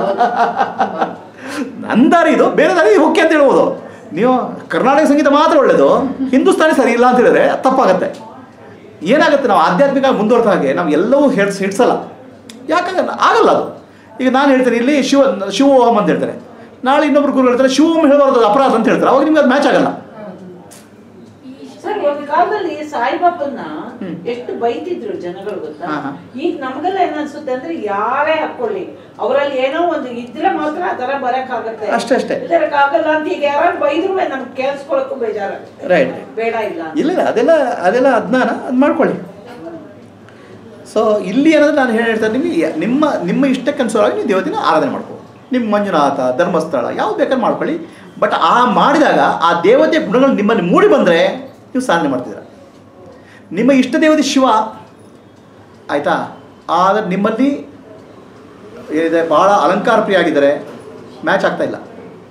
ನನ್ನ ದಾರಿ ಇದು ಬೇರೆ ದಾರಿ ಓಕೆ ಅಂತ ಹೇಳ್ಬೋದು ನೀವು ಕರ್ನಾಟಕ ಸಂಗೀತ ಮಾತ್ರ ಒಳ್ಳೇದು ಹಿಂದೂಸ್ತಾನಿ ಸರಿ ಇಲ್ಲ ಅಂತ ಹೇಳಿದ್ರೆ ಅದು ತಪ್ಪಾಗತ್ತೆ ಏನಾಗುತ್ತೆ ನಾವು ಆಧ್ಯಾತ್ಮಿಕ ಮುಂದುವರೆದ ಹಾಗೆ ನಾವು ಎಲ್ಲವೂ ಹೇಳ್ಸ್ ಹಿಡ್ಸಲ್ಲ ಯಾಕಾಗಲ್ಲ ಆಗಲ್ಲ ಅದು ಈಗ ನಾನು ಹೇಳ್ತೇನೆ ಇಲ್ಲಿ ಶಿವ ಶಿವ ಓಂ ಅಂತ ಹೇಳ್ತಾರೆ ನಾಳೆ ಇನ್ನೊಬ್ರು ಗುರು ಹೇಳ್ತಾರೆ ಶಿವ ಓಂ ಹೇಳಬಾರ್ದು ಅದು ಅಪರಾಧ ಅಂತ ಹೇಳ್ತಾರೆ ಅವಾಗ ನಿಮ್ಗೆ ಅದು ಮ್ಯಾಚ್ ಆಗಲ್ಲ ಸರ್ ಒಂದ್ ಕಾಲದಲ್ಲಿ ಸಾಯಿಬಾಬನ್ನ ಹ್ಮ್. ಎಷ್ಟು ಬೈತಿದ್ರು ಜನಗಳು ಗೊತ್ತಾ ಹಾ, ಹಾ. ಈಗ ನಮ್ಗೆಲ್ಲ ಏನ್ಸುತ್ತೆ ಅಂದ್ರೆ ಯಾರೇ ಹಾಕೊಳ್ಳಿ ಅವರಲ್ಲಿ ಏನೋ ಒಂದು ಇದ್ರೆ ಮಾತ್ರ ಆ ತರ ಬರಕ್ ಆಗತ್ತೆ ಅಷ್ಟೇ, ಅಷ್ಟೇ. ಆಗಲ್ಲ ಅಂತ ಈಗ ಯಾರು ಬೈದ್ರು ನಮ್ಗೆ ಕೇಳಿಸ್ಕೊಳಕ್ಕೂ ಬೇಜಾರಾಗುತ್ತೆ ರೈಟ್ ಬೇಡ ಇಲ್ಲ ಅಂತ. ಇಲ್ಲ ಇಲ್ಲ ಅದೆಲ್ಲ ಅದೆಲ್ಲ ಅಜ್ಞಾನ ಅದು ಮಾಡ್ಕೊಳ್ಳಿ ಸೊ ಇಲ್ಲಿ ಏನಾದ್ರೆ ನಾನು ಹೇಳ್ತಾ ಇದ್ದೀನಿ ನಿಮ್ಮ ನಿಮ್ಮ ಇಷ್ಟಕ್ಕನುಸಾರವಾಗಿ ನೀವು ದೇವತೆನ ಆರಾಧನೆ ಮಾಡ್ಕೋ ನಿಮ್ಮ ಮಂಜುನಾಥ ಧರ್ಮಸ್ಥಳ ಯಾವ್ದು ಬೇಕಾದ್ರೆ ಮಾಡ್ಕೊಳ್ಳಿ ಬಟ್ ಆ ಮಾಡಿದಾಗ ಆ ದೇವತೆ ಗುಣಗಳು ನಿಮ್ಮಲ್ಲಿ ಮೂಡಿ ಬಂದರೆ ನೀವು ಸಾಧನೆ ಮಾಡ್ತಿದ್ದೀರ ನಿಮ್ಮ ಇಷ್ಟ ದೇವತೆ ಶಿವ ಆಯಿತಾ ಆದರೆ ನಿಮ್ಮಲ್ಲಿ ಏನಿದೆ ಭಾಳ ಅಲಂಕಾರ ಪ್ರಿಯ ಆಗಿದ್ದಾರೆ ಮ್ಯಾಚ್ ಆಗ್ತಾ ಇಲ್ಲ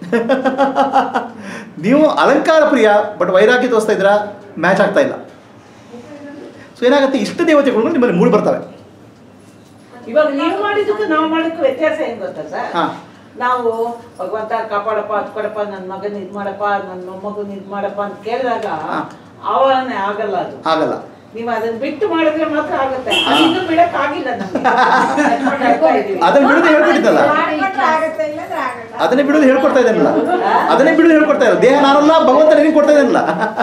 ನೀವು ಅಲಂಕಾರ ಪ್ರಿಯ ಬಟ್ ವೈರಾಗ್ಯ ತೋರಿಸ್ತಾ ಇದ್ದೀರಾ ಮ್ಯಾಚ್ ಆಗ್ತಾ ಇಲ್ಲ ಸೊ ಏನಾಗುತ್ತೆ ಇಷ್ಟ ದೇವತೆಗಳು ನಿಮ್ಮಲ್ಲಿ ಮೂಡಿ ಬರ್ತವೆ ಇವಾಗ ನೀವು ಮಾಡಿದ್ದಕ್ಕೂ ನಾವು ಮಾಡೋಕ್ಕೂ ವ್ಯತ್ಯಾಸ ಏನ್ ಗೊತ್ತಾ ಸರ್ ಹಾ. ನಾವು ಭಗವಂತ ಕಾಪಾಡಪ್ಪ ಅದ್ ಕೊಡಪ್ಪ ನನ್ನ ಮಗನ ಇದ್ ಮಾಡಪ್ಪ ನನ್ನ ಮೊಮ್ಮಗನ್ ಇದ್ ಮಾಡಪ್ಪ ಅಂತ ಕೇಳಿದಾಗ ಹಾ. ಆವಾಹನೆ ಆಗಲ್ಲ ಅದು ಆಗಲ್ಲ ನೀವು ಅದನ್ನ ಬಿಟ್ಟು ಮಾಡಿದ್ರೆ ಮಾತ್ರ ಆಗುತ್ತೆ ಅದು ಇನ್ನೂ ಬಿಡಕ್ ಆಗಿಲ್ಲ ನಮ್ಗೆ ನಡ್ಕೊಂಡು ಹೋಗ್ತಾ ಇದೀವಿ. ಅದನ್ನ ಬಿಡೋದು ಹೇಳ್ಕೊಟ್ಟಿದ್ದಲ್ಲ ಮಾಡ್ಕೊಂಡ್ರೆ ಆಗುತ್ತೆ ಇಲ್ಲಂದ್ರೆ ಆಗಲ್ಲ ಅದನ್ನೇ ಬಿಡೋದು ಹೇಳ್ಕೊಡ್ತಾ ಇದ್ದಾನಲ್ಲ ಅದನ್ನೇ ಬಿಡೋದು ಹೇಳ್ಕೊಡ್ತಾ ಇಲ್ಲ ದೇಹ ನಾನಲ್ಲ ಭಗವಂತ ನಿನಗೆ ಕೊಡ್ತಾ ಇದ್ದಾನಲ್ಲ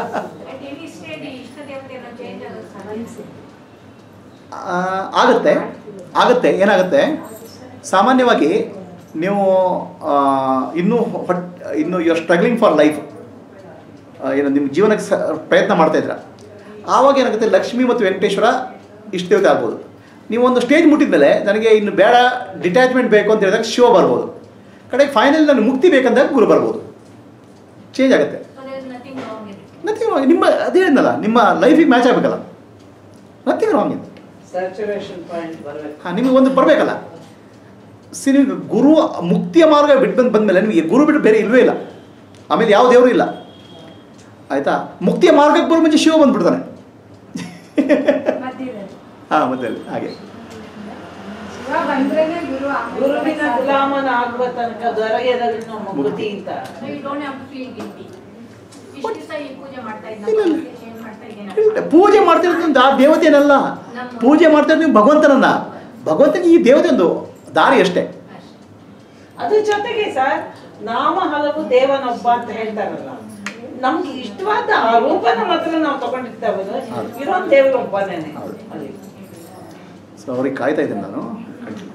ಆ, ಆಗುತ್ತೆ ಆಗುತ್ತೆ ಏನಾಗುತ್ತೆ ಸಾಮಾನ್ಯವಾಗಿ ನೀವು ಆ, ಇನ್ನೂ ಹೊಟ್ ಇನ್ನು you are struggling for life ಏನು ನಿಮ್ಮ ಜೀವನಕ್ಕೆ ಸ ಪ್ರಯತ್ನ ಮಾಡ್ತಾ ಇದ್ದೀರಾ ಆವಾಗ ಏನಾಗುತ್ತೆ ಲಕ್ಷ್ಮಿ ಮತ್ತು ವೆಂಕಟೇಶ್ವರ ಇಷ್ಟ ದೇವತೆ ಆಗ್ಬೋದು ನೀವು ಒಂದು ಸ್ಟೇಜ್ ಮುಟ್ಟಿದ ಮೇಲೆ ನನಗೆ ಇನ್ನು ಬೇಡ ಡಿಟ್ಯಾಚ್ಮೆಂಟ್ ಬೇಕು ಅಂತ ಹೇಳಿದಾಗ ಶಿವ ಬರ್ಬೋದು ಕಡೆಗೆ ಫೈನಲ್ ನನಗೆ ಮುಕ್ತಿ ಬೇಕಂದಾಗ ಗುರು ಬರ್ಬೋದು ಚೇಂಜ್ ಆಗುತ್ತೆ ನಥಿಂಗ್ ರಾಂಗ್ ಇದೆ ನಥಿಂಗ್ ರಾಂಗ್ ನಿಮ್ಮ ಅದೇ ಹೇಳಿದ್ನಲ್ಲ ನಿಮ್ಮ ಲೈಫಿಗೆ ಮ್ಯಾಚ್ ಆಗಬೇಕಲ್ಲ ನಥಿಂಗ್ ರಾಂಗ್ ಇದೆ ಸ್ಯಾಚುರೇಷನ್ ಪಾಯಿಂಟ್ ಬರಬೇಕು ಹಾಂ ನಿಮಗೆ ಒಂದು ಬರಬೇಕಲ್ಲ ಸಿ ನಿಮಗೆ ಗುರು ಮುಕ್ತಿಯ ಮಾರ್ಗ ಬಿಟ್ಟು ಬಂದು ಬಂದಮೇಲೆ ನಿಮಗೆ ಗುರು ಬಿಟ್ಟು ಬೇರೆ ಇಲ್ವೇ ಇಲ್ಲ ಆಮೇಲೆ ಯಾವ ದೇವರು ಇಲ್ಲ ಆಯಿತಾ ಮುಕ್ತಿಯ ಮಾರ್ಗಕ್ಕೆ ಬರೋ ಮುಂಚೆ ಶಿವ ಬಂದ್ಬಿಡ್ತಾನೆ ಮಧ್ಯದಲ್ಲಿ ಹಾಂ ಮಧ್ಯದಲ್ಲಿ ಹಾಗೆ ಶಿವ ಬಂದ್ರೇನೆ ಗುರು ಆಮೇಲೆ ಗುರುವಿನ ಸಾಧ್ಯ. ಗುಲಾಮನ ಆಗುವ ತನಕ ದೊರಗೆದಲ್ಲಿ ನಾವು ಮುಕ್ತಿ ಅಂತ you don't have to feel guilty ಇಷ್ಟು ದಿವಸ ಈ ಪೂಜೆ ಮಾಡ್ತಾ ಇಲ್ಲ, ಇಲ್ಲ. ಇದ್ದ ಏನು ಮಾಡ್ತಾ ಇಲ್ಲ, ಇದ್ದೇನೆ ಪೂಜೆ ಮಾಡ್ತಿರೋದು ಆ ದೇವತೆನಲ್ಲ ಪೂಜೆ ಮಾಡ್ತಿರೋದು ನೀವು ಭಗವಂತನನ್ನ ಭಗವಂತನಿಗೆ ಈ ದೇವತೆ ಒಂದು ದಾರಿ ಅಷ್ಟೇ ಅದ್ರ ಜೊತೆಗೆ ಸರ್ ನಾಮ ಹಲವು ದೇವನೊಬ್ಬ ಅಂತ ಹೇಳ್ತಾರಲ್ಲ ನಮ್ಗೆ ಇಷ್ಟವಾದ ಆ ರೂಪನ ಮಾತ್ರ ನಾವು ತಗೊಂಡಿರ್ತೇವೆ ಹೌದು. ಇರೋ ದೇವರೊಬ್ಬನೇನೆ ಹೌದು. ಅಲ್ಲಿ ಸೊ ಅವ್ರಿಗೆ ಕಾಯ್ತಾ ಇದ್ದೀನಿ ನಾನು continue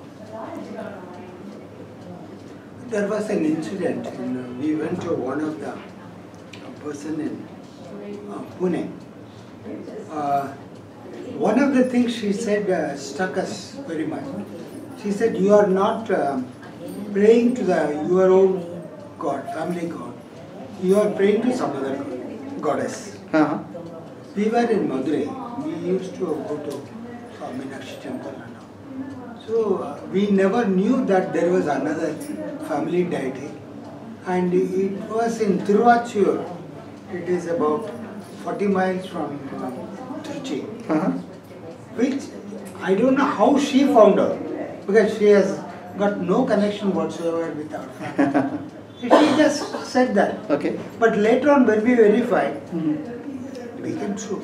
There was an incident. In, uh, we went to one of the uh, person in uh, Pune. Uh, one of the things she said uh, struck us very much. She said, "You are not um, praying to the your own god, family god. You are praying to some other god, goddess." ಹಾಂ ಹಾಂ We were in Madurai. We used to go to uh, Meenakshi temple and all. So uh, we never knew that there was another family deity. And it was in Tiruachur. It is about 40 miles from uh, Trichy. ಹಾಂ ಹಾಂ Which I don't know how she found out. Because she has got no connection whatsoever with our family. she just said that. Okay But later on when we verified, it became true.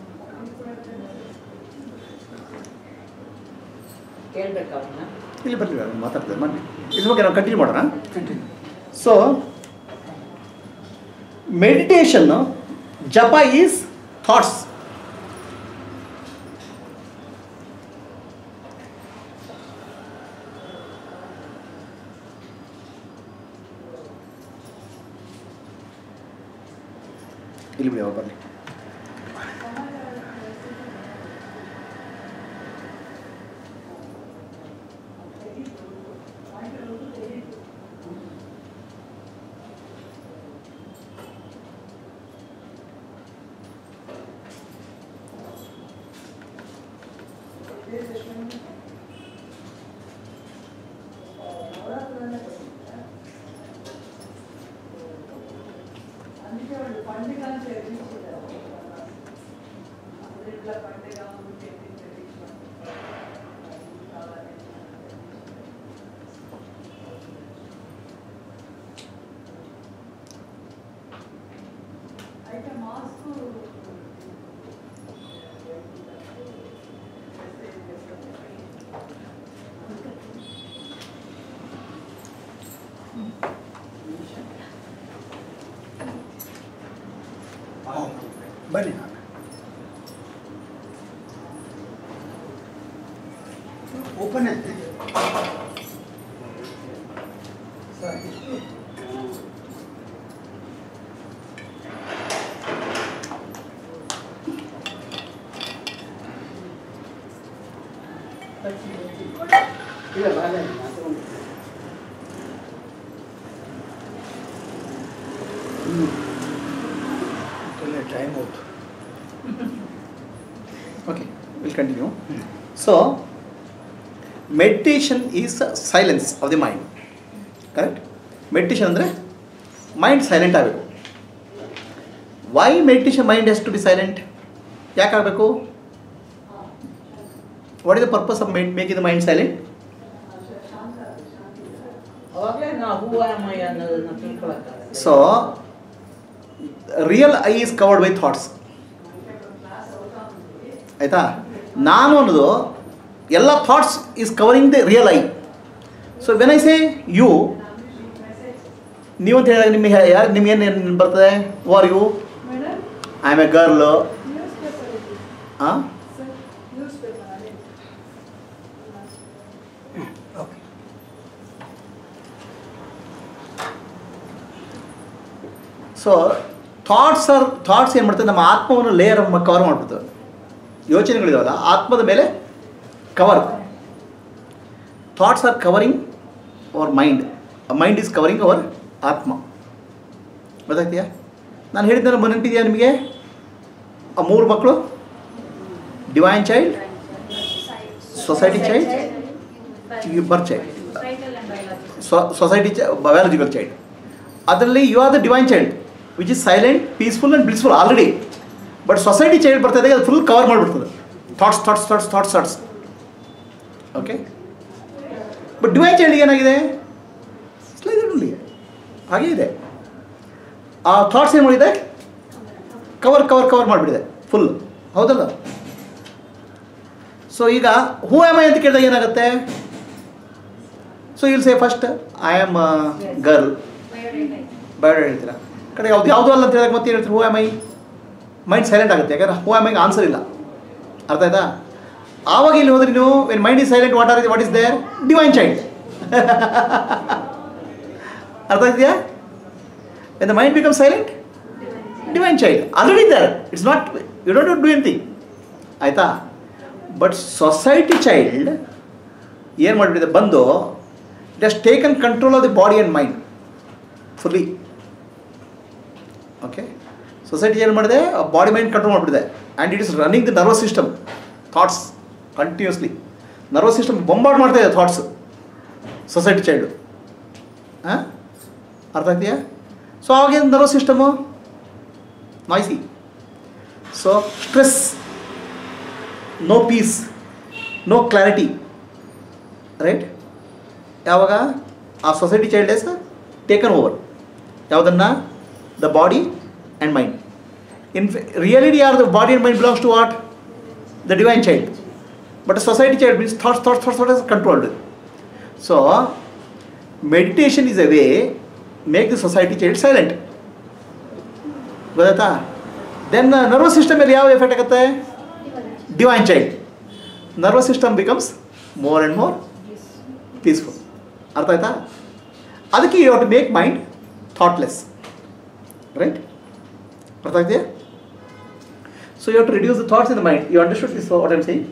ಕೇಳ್ಬೇಕು ಅವನ್ನ ಇಲ್ಲಿ ಬರ್ತೀವಿ ಅವ್ರು ಮಾತಾಡ್ತಾರೆ ಮಾಡಿ ಇದ್ರ ಬಗ್ಗೆ ನಾವು ಕಂಟಿನ್ಯೂ ಮಾಡೋಣ Continue. ಸೊ ಮೆಡಿಟೇಷನ್ ಜಪ ಈಸ್ ಥಾಟ್ಸ್ ಇಲ್ಲಿ ಬಿಡಿ ಅವ್ರು ಬರಲಿ ಬನ್ನಿ ಓಪನ್ ಐತೆ ಇಲ್ಲ ಬಾಳೆ time out okay will continue so meditation is silence of the mind correct meditation ಅಂದರೆ ಮೈಂಡ್ ಸೈಲೆಂಟ್ ಆಗಬೇಕು Y meditation mind has to B silent ಯಾಕೆ ಆಗಬೇಕು what is the purpose of mind make the mind silent ಅವಾಗಲೇ ನಾವು ಹೂವ ಮೈ ಅನ್ನೋದನ್ನ ತಿಳ್ಕೊಳಕ್ಕಾಗ so real I is covered by thoughts ಆಯಿತಾ ನಾನು ಅನ್ನೋದು ಎಲ್ಲ thoughts is covering the real I so when I say you ನೀವಂತ ಹೇಳಿದಾಗ ನಿಮಗೆ ಯಾರು ನಿಮ್ಗೆ ಏನು ಬರ್ತದೆ who are you madam I am a girl newspaper ಇದೆ ಹಾಂ ಸರ್ ನ್ಯೂಸ್ ಪೇಪರ್ ಅದೇ okay so thoughts are thoughts ಏನು ಮಾಡ್ತದೆ ನಮ್ಮ ಆತ್ಮವನ್ನು ಲೇಯರ್ ಕವರ್ ಮಾಡ್ಬಿಡ್ತವೆ ಯೋಚನೆಗಳಿದಾವಲ್ಲ ಆತ್ಮದ ಮೇಲೆ cover thoughts are covering our mind mind is covering our ಆತ್ಮ ಗೊತ್ತಾಗ್ತೀಯಾ ನಾನು ಹೇಳಿದ್ನಲ್ಲ ನೆನಪಿದೆಯಾ ನಿಮಗೆ ಆ ಮೂರು ಮಕ್ಕಳು divine child society child birth child Societal and biological. Society biological child ಅದರಲ್ಲಿ you are the divine child which is silent peaceful and blissful already but society child ಬರ್ತದೆ ಅದು ಫುಲ್ ಕವರ್ ಮಾಡಿಬಿಡ್ತದೆ thoughts thoughts thoughts thoughts thoughts okay but divine child ಏನಾಗಿದೆ ಸ್ಲೈಡಲ್ಲಿ ಹಾಗೇ ಇದೆ ಆ ಥಾಟ್ಸ್ ಏನು ಮಾಡಿದೆ ಕವರ್ ಕವರ್ ಕವರ್ ಮಾಡಿಬಿಡಿದೆ ಫುಲ್ ಹೌದಲ್ಲ ಸೊ ಈಗ ಹೂ ಎಮ್ ಐ ಅಂತ ಕೇಳಿದಾಗ ಏನಾಗುತ್ತೆ ಸೊ ಇಲ್ಲಿ say first I am girl ಬೇಡ ಹೇಳ್ತೀರಾ ಕಡೆ ಯಾವ್ದು ಯಾವುದೂ ಅಲ್ಲ ಅಂತ ಹೇಳಿದಾಗ ಮತ್ತೆ ಹೇಳ್ತೀರಿ who am I mind silent ಆಗುತ್ತೆ ಯಾಕಂದ್ರೆ ಹೂ ಎಮ್ ಐಗೆ ಆನ್ಸರ್ ಇಲ್ಲ ಅರ್ಥ ಆಯ್ತಾ ಆವಾಗ ಇಲ್ಲಿ ಹೋದ್ರೆ ನೀವು when mind is silent what are what is there divine child ಅರ್ಥ ಇದೆಯಾ when the mind become silent divine child already there it's not you don't do anything ಆಯಿತಾ ಬಟ್ ಸೊಸೈಟಿ ಚೈಲ್ಡ್ ಏನು ಮಾಡಿಬಿಟ್ಟಿದೆ ಬಂದು it has taken control of the body and mind fully okay society ಏನು ಮಾಡಿದೆ ಬಾಡಿ ಮೈಂಡ್ ಕಂಟ್ರೋಲ್ ಮಾಡಿಬಿಟ್ಟಿದೆ and it is running the nervous system thoughts continuously nervous system bombard ಮಾಡ್ತಾ ಇದೆ ಥಾಟ್ಸ್ ಸೊಸೈಟಿ ಚೈಲ್ಡು ಹಾಂ ಅರ್ಥ ಆಗ್ತೀಯಾ ಸೊ ಅವಾಗೇನು nervous system noisy so stress no peace no clarity right ಯಾವಾಗ ಆ society child is taken over ಯಾವುದನ್ನು the body and mind in reality are the body and mind belongs to what the divine child but society child means thoughts thoughts thoughts thoughts controlled so meditation is a way make the society child silent ಗೊತ್ತಾಯ್ತಾ ದೆನ್ ನರ್ವಸ್ ಸಿಸ್ಟಮ್ ಮೇಲೆ ಯಾವ ಎಫೆಕ್ಟ್ ಆಗುತ್ತೆ divine child nervous system becomes more and more peaceful ಅರ್ಥ ಆಯ್ತಾ ಅದಕ್ಕೆ you have to make mind thoughtless right ಅರ್ಥ ಆಗ್ತೀಯಾ so you have to reduce the thoughts in the mind you understood this what I'm saying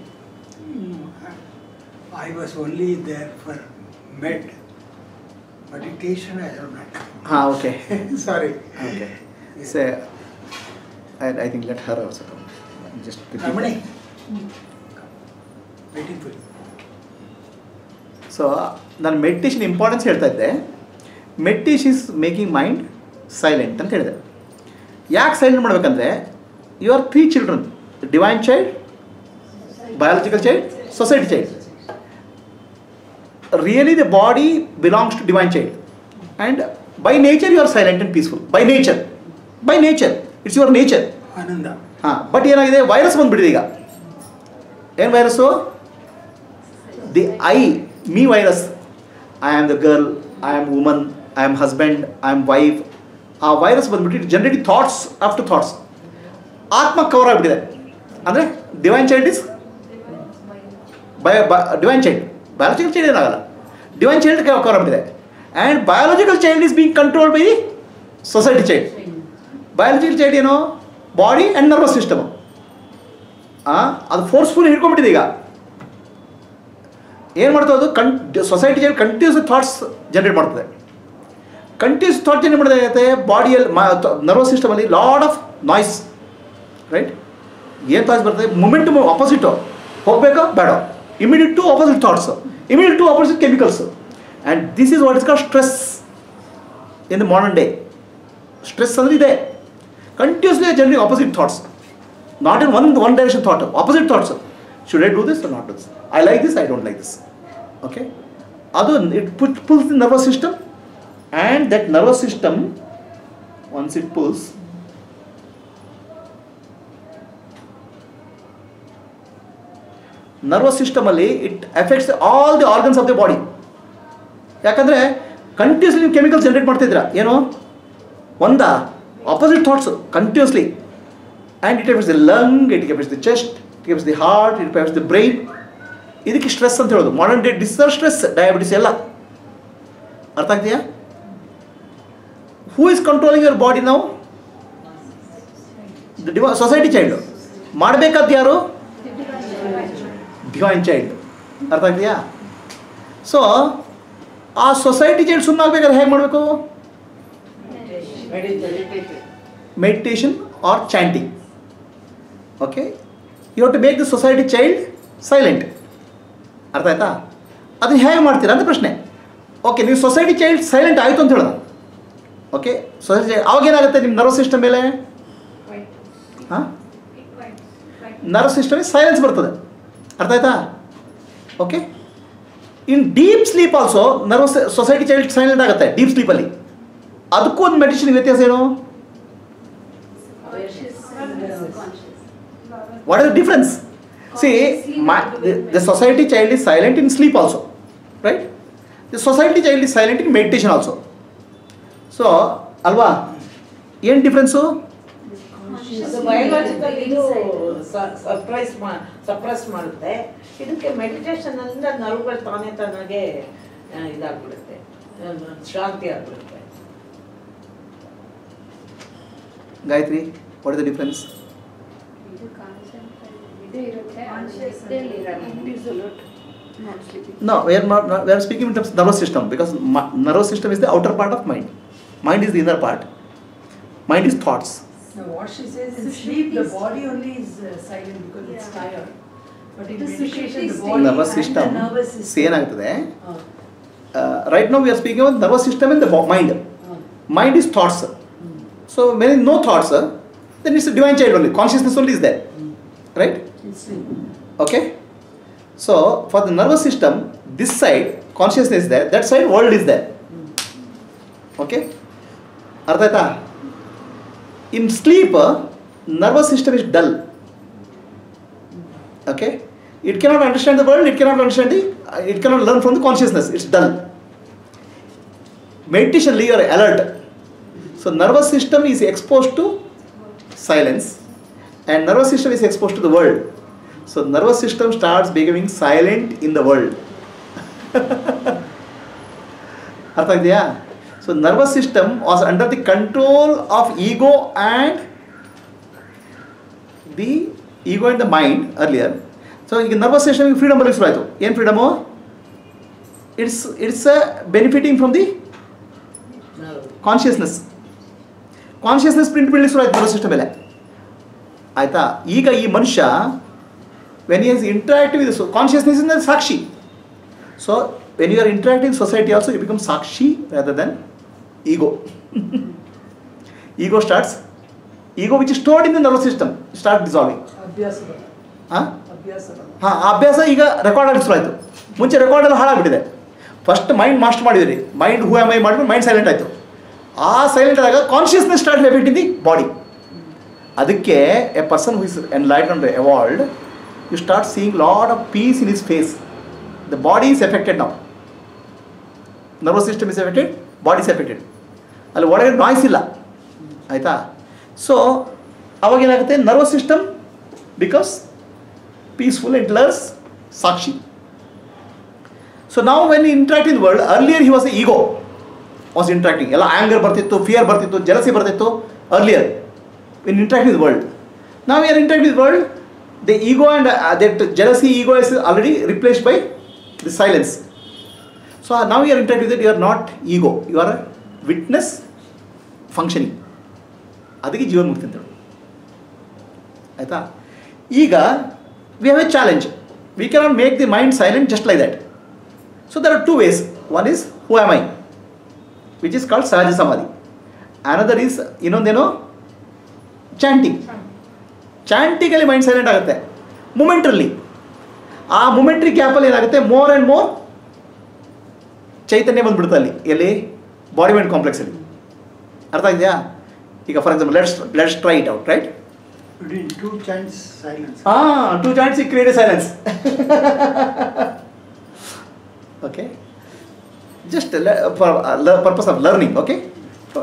I was only there for med. Meditation, I have not. ಹಾಂ okay Sorry. Okay say I I think let her also just Ramani. Waiting for you. So ನಾನು ಮೆಡಿಟೇಷನ್ ಇಂಪಾರ್ಟೆನ್ಸ್ ಹೇಳ್ತಾ ಇದ್ದೆ meditation is making mind silent ಅಂತ ಹೇಳಿದೆ ಯಾಕೆ ಸೈಲೆಂಟ್ ಮಾಡಬೇಕಂದ್ರೆ you are three children divine child biological child society child really the body belongs to divine child and by nature you are silent and peaceful by nature by nature it's your nature Ananda. ಹಾಂ ಬಟ್ ಏನಾಗಿದೆ ವೈರಸ್ ಬಂದುಬಿಟ್ಟಿದೆ ಈಗ ಏನು virus the I me virus I am the girl I am woman I am husband I am wife ಆ ವೈರಸ್ ಬಂದ್ಬಿಟ್ಟು it generate thoughts after thoughts ಆತ್ಮ ಕವರ್ ಆಗಿಬಿಟ್ಟಿದೆ ಅಂದರೆ divine child is by divine child biological child ಏನಾಗಲ್ಲ ಡಿವೈನ್ ಚೈಲ್ಡ್ ಕವರ್ ಆಗಿಬಿಟ್ಟಿದೆ and biological child is being control by the society child biological child ಏನು ಬಾಡಿ ಆ್ಯಂಡ್ ನರ್ವಸ್ ಸಿಸ್ಟಮು ಅದು ಫೋರ್ಸ್ಫುಲ್ ಹಿಡ್ಕೊಂಡ್ಬಿಟ್ಟಿದೆ ಈಗ ಏನು ಮಾಡ್ತದೆ ಅದು ಕನ್ society child continuous thoughts generate ಮಾಡ್ತದೆ ಕಂಟಿನ್ಯೂಸ್ ಥಾಟ್ ಜನರೇಟ್ ಮಾಡಿದ್ರೆ ಏನಾಗುತ್ತೆ ಬಾಡಿಯಲ್ಲಿ ನರ್ವಸ್ ಸಿಸ್ಟಮಲ್ಲಿ ಲಾಡ್ ಆಫ್ ನಾಯ್ಸ್ ರೈಟ್ ಏನು ಥಾಟ್ಸ್ ಬರ್ತದೆ ಮೂಮೆಂಟ್ ಆಪೋಸಿಟು ಹೋಗಬೇಕಾ ಬೇಡ immediate to opposite thoughts immediate to opposite chemicals and this is what is call stress in the modern day stress ಅಂದರೆ ಇದೆ ಕಂಟಿನ್ಯೂಸ್ಲಿ ಜನರಿಗೆ opposite thoughts not in one one direction thought opposite thoughts should I do this not do this I like this I don't like this okay ಅದು it put pulls the nervous system and that nervous system once it pulls nervous ಸಿಸ್ಟಮಲ್ಲಿ it affects all the organs of the body ಯಾಕಂದರೆ ಕಂಟಿನ್ಯೂಸ್ಲಿ ನೀವು ಕೆಮಿಕಲ್ಸ್ ಜನರೇಟ್ ಮಾಡ್ತಿದ್ದೀರಾ ಏನು ಒಂದಾ opposite thoughts continuously and it affects the lung it affects the chest it affects the heart it affects the brain ಇದಕ್ಕೆ ಸ್ಟ್ರೆಸ್ ಅಂತ ಹೇಳೋದು modern day disorder stress diabetes ಎಲ್ಲ ಅರ್ಥ ಆಗ್ತೀಯಾ who is controlling your body ನಾವು ಡಿವ ಸೊಸೈಟಿ ಚೈಲ್ಡು ಮಾಡಬೇಕಾದ ಯಾರು ಡಿವೈನ್ ಚೈಲ್ಡ್ ಅರ್ಥ ಆಗ್ತೀಯಾ ಸೊ ಆ ಸೊಸೈಟಿ ಚೈಲ್ಡ್ ಸುಮ್ಮನೆ ಆಗ್ಬೇಕಾದ್ರೆ ಹೇಗೆ ಮಾಡಬೇಕು meditation or chanting okay you have to make the society child silent ಅರ್ಥ ಆಯ್ತಾ ಅದನ್ನ ಹೇಗೆ ಮಾಡ್ತೀರಾ ಅಂತ ಪ್ರಶ್ನೆ ಓಕೆ ನೀವು ಸೊಸೈಟಿ ಚೈಲ್ಡ್ ಸೈಲೆಂಟ್ ಆಯಿತು ಅಂತ ಹೇಳೋದು ಓಕೆ ಸೊಸೈಟಿ ಅವಾಗ ಏನಾಗುತ್ತೆ ನಿಮ್ಮ ನರ್ವಸ್ ಸಿಸ್ಟಮ್ ಮೇಲೆ ಹಾಂ ನರ್ವ್ ಸಿಸ್ಟಮ್ ಸೈಲೆನ್ಸ್ ಬರ್ತದೆ ಅರ್ಥ ಆಯ್ತಾ okay in deep sleep also nerve society child silent ಆಗುತ್ತೆ ಡೀಪ್ ಸ್ಲೀಪಲ್ಲಿ ಅದಕ್ಕೂ ಒಂದು ಮೆಡಿಸಿನ್ ವ್ಯತ್ಯಾಸ ಏನು what is difference see the society child is silent in sleep also right the society child is silent in meditation also so ಅಲ್ವಾ ಏನು ಡಿಫ್ರೆನ್ಸು ಅದು ಬಯೋಲಾಜಿಕಲ್ ಇದು ಸರ್ಪ್ರೈಸ್ ಸಪ್ರೆಸ್ ಮಾಡುತ್ತೆ ಇದಕ್ಕೆ ಮೆಡಿಟೇಷನ್ ಅಂದ್ರೆ ನರ್ವ್ಗಳು ತಾನೇ ತಾನಾಗೆ ಆ, ಇದಾಗ್ಬಿಡುತ್ತೆ ಆ, ಶಾಂತಿ ಆಗ್ಬಿಡುತ್ತೆ Gayatri what is the difference ಇದು ಕಾನ್ಸೆಪ್ಟ್ ಇದು ಇರುತ್ತೆ ನಿದ್ದೆಯಲ್ಲಿ ಇರಲ್ಲ No, we are not, not- we are speaking in terms of nervous system because mi- nervous system is the outer part of mind. Mind is the inner part. Mind is thoughts. Now, what she says in sleep, the body only is uh, silent because it's tired. But in The meditation, the Sushruti body nervous and system the nervous see system. ಏನಾಗ್ತದೆ Uh, right now we are speaking about nervous system and the bo- mind. uh, Mind is thoughts. mm, So when no thoughts, uh, then it's a divine child only. Consciousness only is there. Right? in sleep. Okay? So for the nervous system, this side consciousness is there, that side world is there. Okay? ಅರ್ಥ ಆಯ್ತಾ in sleep nervous system is dull okay it cannot understand the world it cannot understand the it cannot learn from the consciousness it's dull meditation you are alert so nervous system is expose to silence and nervous system is exposed to the world so nervous system starts becoming silent in the world ಅರ್ಥ ಇದೆಯಾ so nervous system was under the control of ego and the ego and the mind earlier so ಈಗ ನರ್ವಸ್ ಸಿಸ್ಟಮ್ ಫ್ರೀಡಮ್ ಬರಲಿಕ್ಕೆ ಶುರು ಆಯಿತು ಏನು freedom it's it's benefiting from the consciousness consciousness print ಬೀಳಲಿಕ್ಕೆ ಶುರು ಆಯ್ತು ನರ್ವಸ್ ಸಿಸ್ಟಮ್ ಮೇಲೆ ಆಯಿತಾ ಈಗ ಈ ಮನುಷ್ಯ when is interactive with consciousness ಇಂದ ಸಾಕ್ಷಿ so when you are interactive society also you become ಸಾಕ್ಷಿ rather than ego ego starts ego which stored in the nervous system start dissolving Abhyasa. ಹಾಂ Abhyasa. ಹಾಂ ಅಭ್ಯಾಸ ಈಗ ರೆಕಾರ್ಡ್ ಆಗಿ ಶುರು ಆಯಿತು ಮುಂಚೆ ರೆಕಾರ್ಡ್ ಎಲ್ಲ ಹಾಳಾಗ್ಬಿಟ್ಟಿದೆ ಫಸ್ಟ್ ಮೈಂಡ್ ಮಾಸ್ಟರ್ ಮಾಡಿದಿರಿ ಮೈಂಡ್ ಹೂ ಎಮ್ ಐ ಮಾಡಿಬಿಟ್ಟು ಮೈಂಡ್ ಸೈಲೆಂಟ್ ಆಯಿತು ಆ ಸೈಲೆಂಟ್ ಆದಾಗ consciousness start effect in the body ಅದಕ್ಕೆ a person who is enlightened evolved you start seeing lot of peace in his face the body is affected ನಾವು nervous system is affected body is affected ಅಲ್ಲಿ ಒಳಗೆ ನಾಯ್ಸ್ ಇಲ್ಲ ಆಯಿತಾ ಸೊ ಅವಾಗ ಏನಾಗುತ್ತೆ nervous system becomes peaceful it learns Sakshi so ನಾವು when interact in world earlier he was a ego was interacting ಎಲ್ಲ ಆ್ಯಂಗರ್ ಬರ್ತಿತ್ತು ಫಿಯರ್ ಬರ್ತಿತ್ತು ಜಲಸಿ ಬರ್ತಿತ್ತು earlier in interact with world ನಾವು are interact with world the ego and that jealousy ego is already replaced by the silence so ನಾವು you are interact with you are not ego you are witness functioning ಅದಕ್ಕೆ ಜೀವನ್ಮುಕ್ತಿ ಅಂತ ಹೇಳಿ ಆಯಿತಾ ಈಗ we have a challenge we cannot make the mind silent just like that so there are two ways one is who am I which is called sahaja samadhi another is ಇನ್ನೊಂದೇನು ಚಾಂಟಿಂಗ್ ಚಾಂಟಿಂಗಲ್ಲಿ ಮೈಂಡ್ ಸೈಲೆಂಟ್ ಆಗುತ್ತೆ ಮೂಮೆಂಟ್ರಲ್ಲಿ ಆ ಮೂಮೆಂಟ್ರಿ ಗ್ಯಾಪಲ್ಲಿ ಏನಾಗುತ್ತೆ ಮೋರ್ ಆ್ಯಂಡ್ ಮೋರ್ ಚೈತನ್ಯ ಬಂದ್ಬಿಡುತ್ತೆ ಅಲ್ಲಿ ಎಲ್ಲಿ ಬಾಡಿ ಮೈಂಡ್ ಕಾಂಪ್ಲೆಕ್ಸಲ್ಲಿ ಅರ್ಥ ಇದೆಯಾ ಈಗ for example let's let's try it out right Between two chants, silence. Ah, two chants, you create a silence. okay. Just le- for uh, le- purpose of learning, okay? For-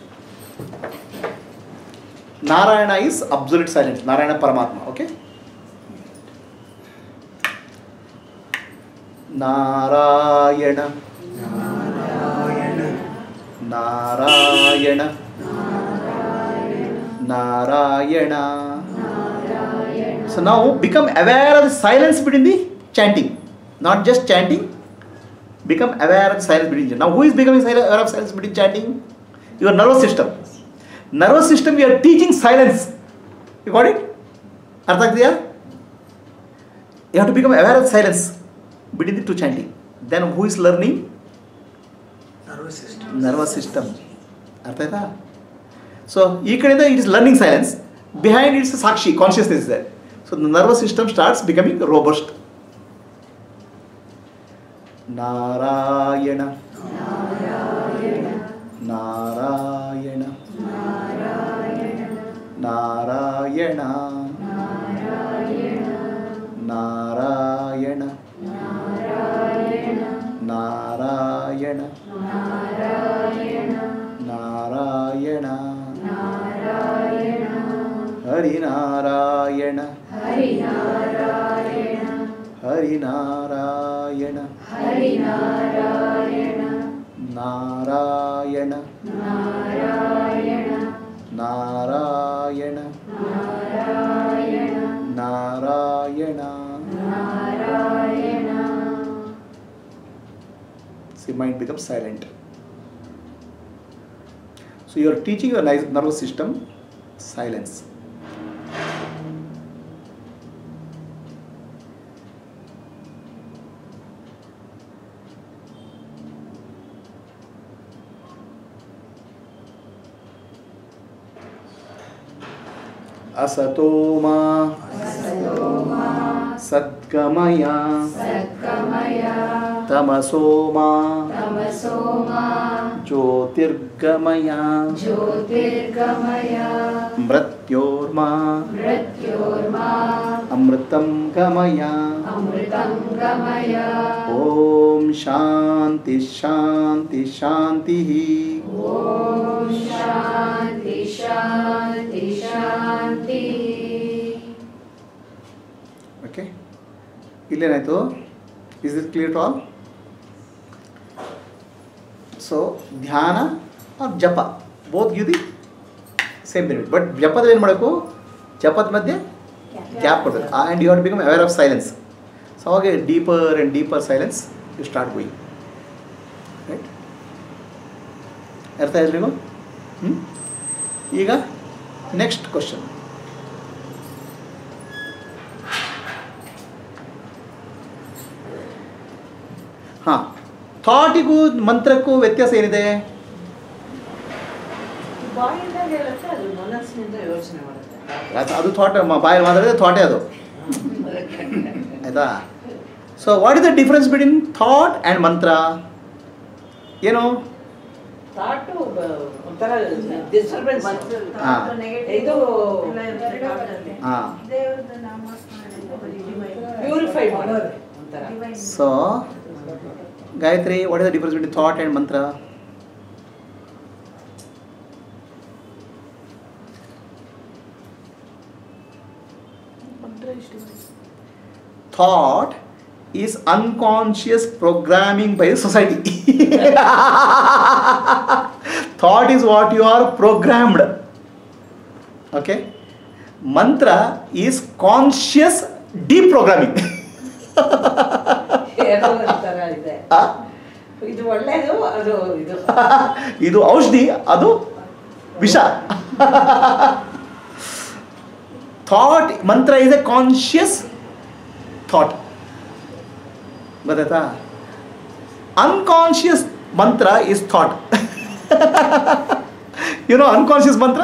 Narayana is absolute silence. Narayana Paramatma, okay? Narayana. Narayana. Narayana so ನಾವು become aware of silence between the chanting not just chanting become aware of silence between now who is becoming silent, aware of silence between chanting your nervous system nervous system we are teaching silence you got it ಅರ್ಥ ಆಗ್ತಿದೆಯಾ you have to become aware of silence between the two chanting then who is learning nervous system. Nervous system ಅರ್ಥ ಆಯ್ತಾ ಸೊ ಈ ಕಡೆಯಿಂದ it is learning silence behind it's sakshi consciousness ಇದೆ so the nervous system starts becoming robust Narayana Narayana Narayana Narayana Narayana Narayana Harinarayana Harinarayana Narayana Narayana Narayana See, mind becomes silent. So you are teaching your ni- nervous system silence. असतोमा सद्गमया तमसोमा ज्योतिर्गमया मृत्योर्मा अमृतं गमया ॐ शान्ति शान्ति शान्तिः ಓಕೆ ಇಲ್ಲೇನಾಯಿತು is it clear to all so dhyana or japa both give the same benefit but ಜಪದಲ್ಲಿ ಏನು ಮಾಡಬೇಕು ಜಪದ ಮಧ್ಯೆ ಗ್ಯಾಪ್ ಕೊಡಬೇಕು and you have to become aware of silence so ಅವಾಗ deeper and deeper silence you start going right ಅರ್ಥ ಆಯ್ತು ನೀವು ಹ್ಞೂ ಈಗ ನೆಕ್ಸ್ಟ್ ಕ್ವಶನ್ ಹಾಂ ಥಾಟಿಗೂ ಮಂತ್ರಕ್ಕೂ ವ್ಯತ್ಯಾಸ ಏನಿದೆ ಬಾಯಿಂದ ಹೇಳುತ್ತೆ ಅದು ಮನಸ್ಸಿನಿಂದ ಯೋಚನೆ ಮಾಡುತ್ತೆ ಅದು- ಅದು ಥಾಟ್ ಬಾಯಲ್ಲಿ ಮಾತಾಡಿದ್ರೆ ಥಾಟೇ ಅದು ಆಯಿತಾ so what is the difference between thought and mantra ಏನು ತಾಟು ಒಂಥರ ಡಿಸ್ಟರ್ಬೆನ್ಸ್ ಹಾ. ಇದು ಹಾಂ ದೇವ್ರದ್ದು ನಾಮಸ್ಮರಣೆ ಪ್ಯೂರಿಫೈ ಮಾಡೋದು ಒಂಥರ so Gayatri what is the difference between thought and mantra thought is unconscious programming by the society. thought is what you are programmed. Okay? Mantra is conscious deprogramming. ಏನೋ ಒಂಥರ ಇದೆ ಆ? ಇದು ಒಳ್ಳೇದು ಅದು ಇದು ಇದು ಔಷಧಿ ಅದು ವಿಷ thought mantra is a conscious thought ಗೊತ್ತಾಯ್ತಾ unconscious mantra is thought you know unconscious mantra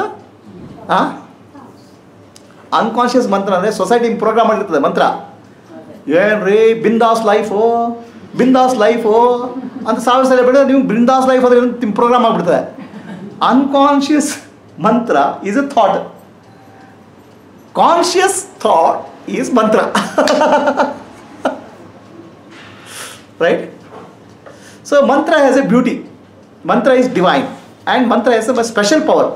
unconscious mantra ಅಂದರೆ ಸೊಸೈಟಿ ಪ್ರೋಗ್ರಾಮ್ ಮಾಡಿರ್ತದೆ ಮಂತ್ರ ಏನ್ರಿ ಬಿಂದಾಸ್ ಲೈಫು ಬಿಂದಾಸ್ ಲೈಫು ಅಂತ ಸಾವಿರ ಸಲ ಬಿಡಿದ್ರೆ ನೀವು ಬಿಂದಾಸ್ ಲೈಫ್ ಅಂದರೆ ನಿಮ್ಮ ಪ್ರೋಗ್ರಾಮ್ ಆಗಿಬಿಡ್ತದೆ unconscious mantra is a thought conscious thought is mantra right so mantra has a beauty mantra is divine and mantra has a special power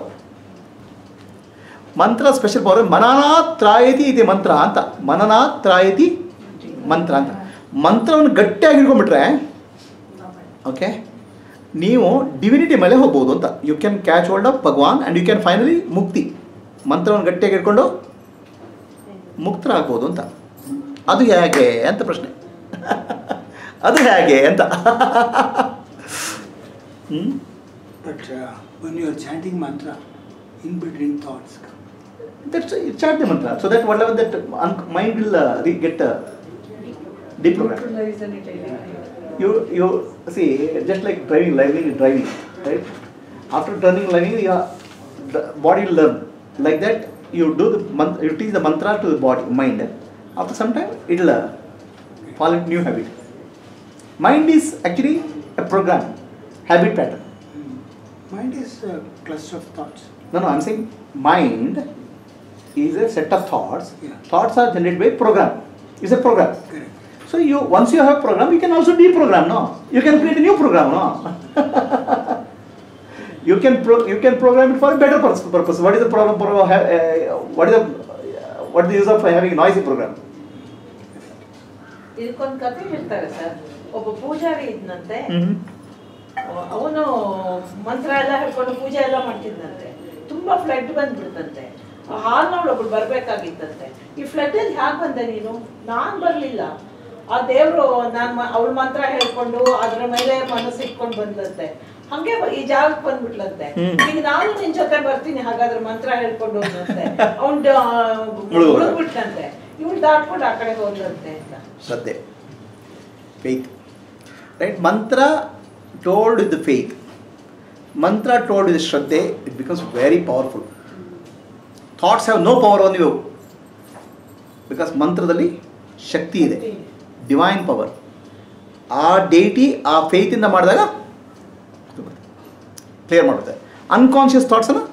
mantra special power ಮನನಾತ್ರಾಯತಿ ಇದೆ ಮಂತ್ರ ಅಂತ ಮನನಾತ್ರಾಯತಿ ಮಂತ್ರ ಅಂತ ಮಂತ್ರವನ್ನು ಗಟ್ಟಿಯಾಗಿ ಹಿಡ್ಕೊಂಡ್ಬಿಟ್ರೆ ಓಕೆ ನೀವು ಡಿವಿನಿಟಿ ಮೇಲೆ ಹೋಗ್ಬೋದು ಅಂತ you can catch hold of Bhagavan and you can finally mukti ಮಂತ್ರವನ್ನು ಗಟ್ಟಿಯಾಗಿ ಇಟ್ಕೊಂಡು ಮುಕ್ತರಾಗ್ಬೋದು ಅಂತ ಅದು ಹೇಗೆ ಅಂತ ಪ್ರಶ್ನೆ ಅದು ಹೇಗೆ ಅಂತ ಹ್ಞೂ But uh, when you are chanting mantra, in between thoughts come. That's uh, chant the mantra. So that whatever that un- mind will uh, re- get uh, deprogrammed. Neutralize and it eliminate. You you see just like driving, learning is driving, right? After turning learning, your the body will learn. Like that, you do the man- you teach the mantra to the body, mind. After some time, it'll uh, fall into new habit. Mind is actually a program, habit pattern. Mind is a cluster of thoughts. No, no, I'm saying mind is a set of thoughts. Yeah. Thoughts are generated by program. It's a program. Correct. So you once you have program, you can also deprogram, no? You can create a new program, no? you can pro- you can program it for a better purpose. purpose. What is the problem? Pro- ha- uh, what is the uh, what is the use of having a noisy program? ಇದಕ್ಕೊಂದು ಕತೆ ಹೇಳ್ತಾರೆ ಸರ್ ಒಬ್ಬ ಪೂಜಾರಿ ಇದ್ನಂತೆ Mm-hmm. ಅವನು ಮಂತ್ರ ಎಲ್ಲ ಹೇಳ್ಕೊಂಡು ಪೂಜೆ ಎಲ್ಲ ಮಾಡ್ತಿದ್ದಂತೆ ತುಂಬಾ ಫ್ಲಡ್ ಬಂದ್ಬಿಡ್ತಂತೆ ಹಾಲ್ನವಳು ಒಬ್ಳು ಬರ್ಬೇಕಾಗಿತ್ತಂತೆ ಈ ಫ್ಲಡ್ ಅಲ್ಲಿ ಹ್ಯಾಕ್ ಬಂದೆ ನೀನು ನಾನ್ ಬರ್ಲಿಲ್ಲ ಆ ದೇವ್ರು ನಾನ್ ಅವಳ ಮಂತ್ರ ಹೇಳ್ಕೊಂಡು ಅದ್ರ ಮೇಲೆ ಮನಸ್ಸು ಇಟ್ಕೊಂಡು ಬಂದಂತೆ ಹಂಗೆ ಬ- ಈ ಜಾಗಕ್ಕೆ ಬಂದ್ಬಿಟ್ಲಂತೆ ಹ್ಮ್. ಈಗ ನಾನು ನಿನ್ ಜೊತೆ ಬರ್ತೀನಿ ಹಾಗಾದ್ರೆ ಮಂತ್ರ ಹೇಳ್ಕೊಂಡು ಅಂತೆ ಅವ್ನ್ ಮುಳುಗೋದ. ಮುಳುಗ್ಬಿಟ್ನಂತೆ ಇವ್ಳು ದಾಟ್ಕೊಂಡು ಆ ಕಡೆ ಹೋದ್ಲಂತೆ ಅಂತ Shraddha. Faith. Right? Mantra told with the faith. Mantra told with Shraddha, it becomes very powerful. Thoughts have no power on you. Because ಮಂತ್ರದಲ್ಲಿ ಶಕ್ತಿ ಇದೆ ಡಿವೈನ್ ಪವರ್ ಆ ಡೇಟಿ ಆ ಫೇತಿಂದ ಮಾಡಿದಾಗ ಕ್ಲಿಯರ್ ಮಾಡುತ್ತೆ ಅನ್ಕಾನ್ಷಿಯಸ್ ಥಾಟ್ಸನ್ನು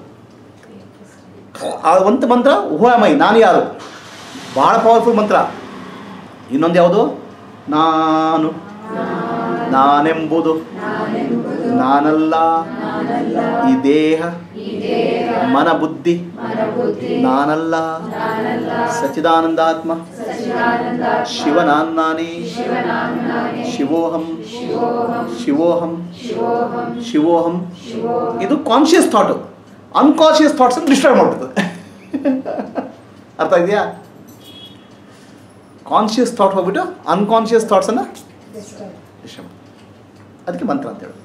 ಆ ಒಂದು ಮಂತ್ರ ಹೂಮೈ ನಾನು ಯಾರು ಭಾಳ ಪವರ್ಫುಲ್ ಮಂತ್ರ ಇನ್ನೊಂದು ಯಾವುದು ನಾನು ನಾನೆಂಬುದು ನಾನಲ್ಲ ಈ ದೇಹ ಮನ ಬುದ್ಧಿ ನಾನಲ್ಲ ಸಚಿದಾನಂದಾತ್ಮ ಶಿವನಾನ್ನಾನೇ ಶಿವೋಹಂ ಶಿವೋಹಂ ಶಿವೋಹಂ ಇದು ಕಾನ್ಷಿಯಸ್ ಥಾಟು ಅನ್ಕಾನ್ಷಿಯಸ್ ಥಾಟ್ಸನ್ನು ಡಿಸ್ಟರ್ಬ್ ಮಾಡ್ಬಿಡ್ತದೆ ಅರ್ಥ ಇದೆಯಾ ಕಾನ್ಷಿಯಸ್ ಥಾಟ್ ಹೋಗ್ಬಿಟ್ಟು ಅನ್ಕಾನ್ಷಿಯಸ್ ಥಾಟ್ಸನ್ನು ಡಿಸ್ಟರ್ಬ್ ಅದಕ್ಕೆ ಮಂತ್ರ ಅಂತ ಹೇಳೋದು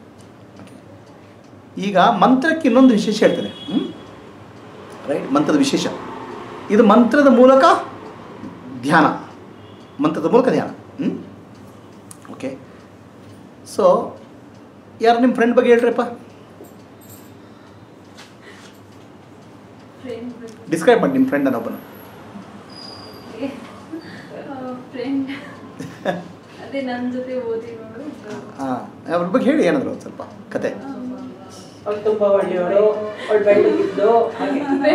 ಈಗ ಮಂತ್ರಕ್ಕೆ ಇನ್ನೊಂದು ವಿಶೇಷ ಹೇಳ್ತೇನೆ ರೈಟ್ ಮಂತ್ರದ ವಿಶೇಷ ಇದು ಮಂತ್ರದ ಮೂಲಕ ಧ್ಯಾನ ಮಂತ್ರದ ಮೂಲಕ ಧ್ಯಾನ ಓಕೆ ಸೊ ಯಾರು ನಿಮ್ಮ ಫ್ರೆಂಡ್ ಬಗ್ಗೆ ಹೇಳ್ರಪ್ಪ ಫ್ರೆಂಡ್ ಡಿಸ್ಕ್ರೈಬ್ ಮಾಡಿ ನಿಮ್ಮ ಫ್ರೆಂಡ್ ಅನ್ನೊಬ್ಬನು ಫ್ರೆಂಡ್ ಅದೇ ನನ್ನ ಜೊತೆ ಓದಿರೋಳು ಹಾಂ ಅವ್ರ ಬಗ್ಗೆ ಹೇಳಿ ಏನಾದ್ರು ಒಂದು ಸ್ವಲ್ಪ ಕತೆ ಅವ್ಳು ತುಂಬಾ ಒಳ್ಳೆಯವಳು ಅವಳು ಬೆಳ್ಳಗಿದ್ಲು ಹಾಗೆ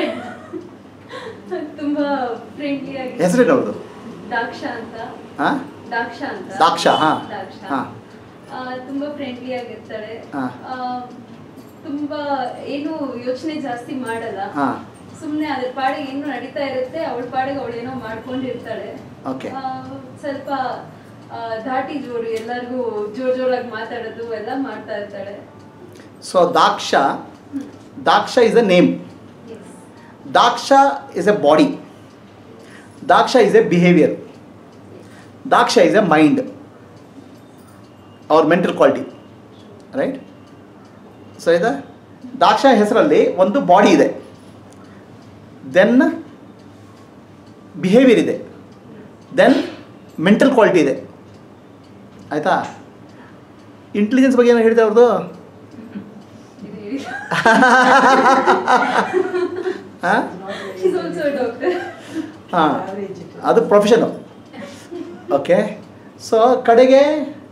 ತುಂಬಾ ಫ್ರೆಂಡ್ಲಿ ಆಗಿ ಹೆಸರೇನು ಅವ್ರದ್ದು ದಾಕ್ಷ ಅಂತ ಹಾಂ ದಾಕ್ಷ ಅಂತ ದಾಕ್ಷ, ಹಾ. ದಾಕ್ಷ ಹಾ. ಆ, ತುಂಬಾ ಫ್ರೆಂಡ್ಲಿ ಆಗಿರ್ತಾಳೆ ಹಾ. ಆ, ತುಂಬಾ ಏನು ಯೋಚನೆ ಜಾಸ್ತಿ ಮಾಡಲ್ಲ ಹಾಂ ಸುಮ್ನೆ ಅದ್ರ ಪಾಡಿಗೆ ಏನು ನಡೀತಾ ಇರುತ್ತೆ ಅವಳ ಪಾಡಿಗೆ ಅವಳು ಏನೋ ಮಾಡ್ಕೊಂಡಿರ್ತಾಳೆ Okay. ಆ, ಸ್ವಲ್ಪ ಆ, ಧಾಟಿ ಜೋರು ಎಲ್ಲರಿಗೂ ಜೋರ್ ಜೋರಾಗಿ ಮಾತಾಡೋದು ಎಲ್ಲ ಮಾಡ್ತಾ ಇರ್ತಾಳೆ so Daksha Daksha is a name Daksha is a body Daksha is a behaviour Daksha is a mind ಅವ್ರ ಮೆಂಟಲ್ ಕ್ವಾಲಿಟಿ ರೈಟ್ ಸೊ ಇದು ದಾಕ್ಷ ಹೆಸರಲ್ಲಿ ಒಂದು ಬಾಡಿ ಇದೆ ದೆನ್ ಬಿಹೇವಿಯರ್ ಇದೆ ದೆನ್ ಮೆಂಟಲ್ ಕ್ವಾಲಿಟಿ ಇದೆ ಆಯಿತಾ ಇಂಟೆಲಿಜೆನ್ಸ್ ಬಗ್ಗೆ ಏನೋ ಹೇಳಿದೆ ಅವ್ರದ್ದು ಹಾಂ She's also a doctor. ಹಾಂ ಅದು ಪ್ರೊಫೆಷನು ಓಕೆ ಸೊ ಕಡೆಗೆ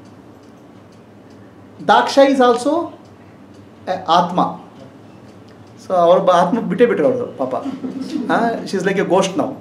Daksha is also atma so ಅವ್ರ ಬ ಆತ್ಮ ಬಿಟ್ಟೇ ಬಿಟ್ಟರು ಅವ್ರದ್ದು ಪಾಪ ಹಾಂ ಶೀಸ್ ಲೈಕ್ ಎ ಗೋಸ್ಟ್ ನಾವು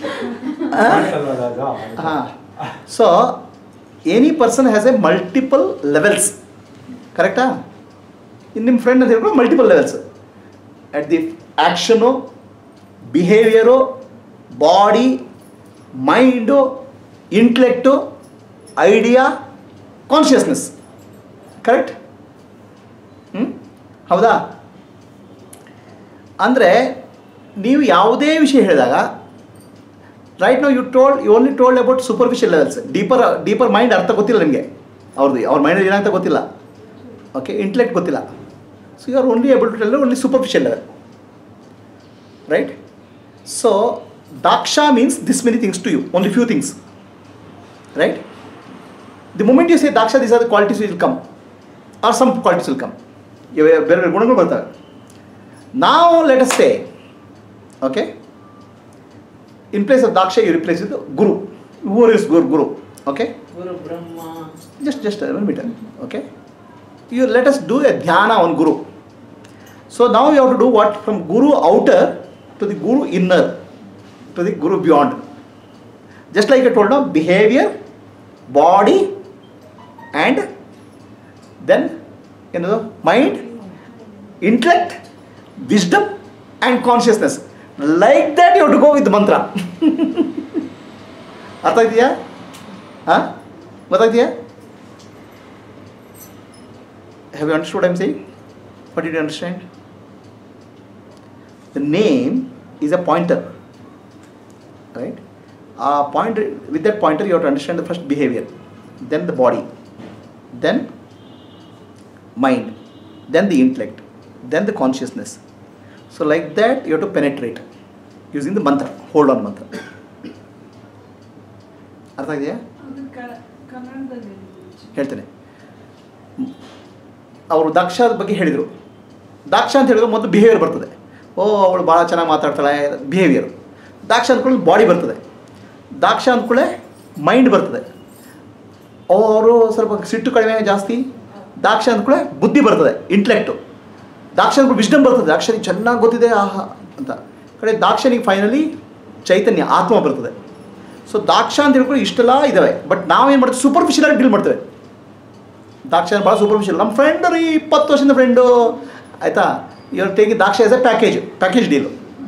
ಹಾಂ so any person has a multiple levels ಕರೆಕ್ಟಾ ಇನ್ನು ನಿಮ್ಮ ಫ್ರೆಂಡ್ ಅಂತ ಹೇಳ್ಕೊಂಡು multiple levels at the action behaviour body mind intellect idea consciousness correct ಹ್ಞೂ ಹೌದಾ ಅಂದರೆ ನೀವು ಯಾವುದೇ ವಿಷಯ ಹೇಳಿದಾಗ ರೈಟ್ ನಾವು you told you only told about superficial levels deeper deeper mind ಅರ್ಥ ಗೊತ್ತಿಲ್ಲ ನಿಮಗೆ ಅವ್ರದ್ದು ಅವ್ರ ಮೈಂಡಲ್ಲಿ ಏನಾಗ್ತಾ ಗೊತ್ತಿಲ್ಲ ಓಕೆ ಇಂಟೆಲೆಕ್ಟ್ ಗೊತ್ತಿಲ್ಲ so you are only able to tell only superficial level right so daksha means this many things to you only few things right the moment you say daksha these are the qualities which will come or some qualities will come ಇವೆ ಬೇರೆ ಬೇರೆ ಗುಣಗಳು ಬರ್ತವೆ ನಾವು let us say okay in place of Daksha you replace with guru who is guru guru okay guru Brahma just just a meter okay you let us do a dhyana on guru so now you have to do what from guru outer to the guru inner to the guru beyond just like i told now behavior body and then you know mind intellect wisdom and consciousness like that you have to go with the mantra ಅರ್ಥ ಇದೆಯಾ ಹಾಂ ಗೊತ್ತಾಗ್ತೀಯಾ Have you understood what I'm saying? What did you understand? The name is a pointer. Right? A pointer with that pointer you have to understand the first behavior, then the body, then mind, then the intellect, then the consciousness. So like that you have to penetrate using the mantra. Hold on mantra. ಅರ್ಥ ಇದೆಯಾ ಅದು ಕ- ಕನ್ನಡದಲ್ಲಿ ಹೇಳ್ತೇನೆ ಅವರು ದಾಕ್ಷದ ಬಗ್ಗೆ ಹೇಳಿದರು ದಾಕ್ಷ ಅಂತ ಹೇಳಿದ್ರೆ ಮೊದಲು ಬಿಹೇವಿಯರ್ ಬರ್ತದೆ ಓ ಅವಳು ಭಾಳ ಚೆನ್ನಾಗಿ ಮಾತಾಡ್ತಾಳೆ ಬಿಹೇವಿಯರ್ ದಾಕ್ಷ ಅಂದ್ಕೊಳ್ಳಿ ಬಾಡಿ ಬರ್ತದೆ ದಾಕ್ಷ ಅಂದ್ಕೊಳ್ಳೆ ಮೈಂಡ್ ಬರ್ತದೆ ಓ ಅವರು ಸ್ವಲ್ಪ ಸಿಟ್ಟು ಕಡಿಮೆ ಜಾಸ್ತಿ ದಾಕ್ಷ ಅಂದ್ಕೊಳ್ಳೆ ಬುದ್ಧಿ ಬರ್ತದೆ ಇಂಟ್ಲೆಕ್ಟು ದಾಕ್ಷ ಅಂದ್ಕೊಂಡು ವಿಸ್ಡಮ್ ಬರ್ತದೆ ದಾಕ್ಷನಿಗೆ ಚೆನ್ನಾಗಿ ಗೊತ್ತಿದೆ ಆಹಾ ಅಂತ ಕಡೆ ದಾಕ್ಷನಿಗೆ ಫೈನಲಿ ಚೈತನ್ಯ ಆತ್ಮ ಬರ್ತದೆ ಸೊ ದಾಕ್ಷ ಅಂತ ಹೇಳ್ಕೊಂಡು ಇಷ್ಟೆಲ್ಲ ಇದ್ದಾವೆ ಬಟ್ ನಾವೇನು ಮಾಡ್ತೀವಿ ಸೂಪರ್ಫಿಷಿಯಲ್ ಆಗಿ ಡೀಲ್ ಮಾಡ್ತೇವೆ ದಾಕ್ಷ ಭಾಳ ಸೂಪರ್ಫಿಷಿಯಲ್ ನಮ್ಮ ಫ್ರೆಂಡ್ ರೀ ಇಪ್ಪತ್ತು ವರ್ಷದ ಫ್ರೆಂಡು ಆಯಿತಾ ಇವ್ರು take Daksha as a package package deal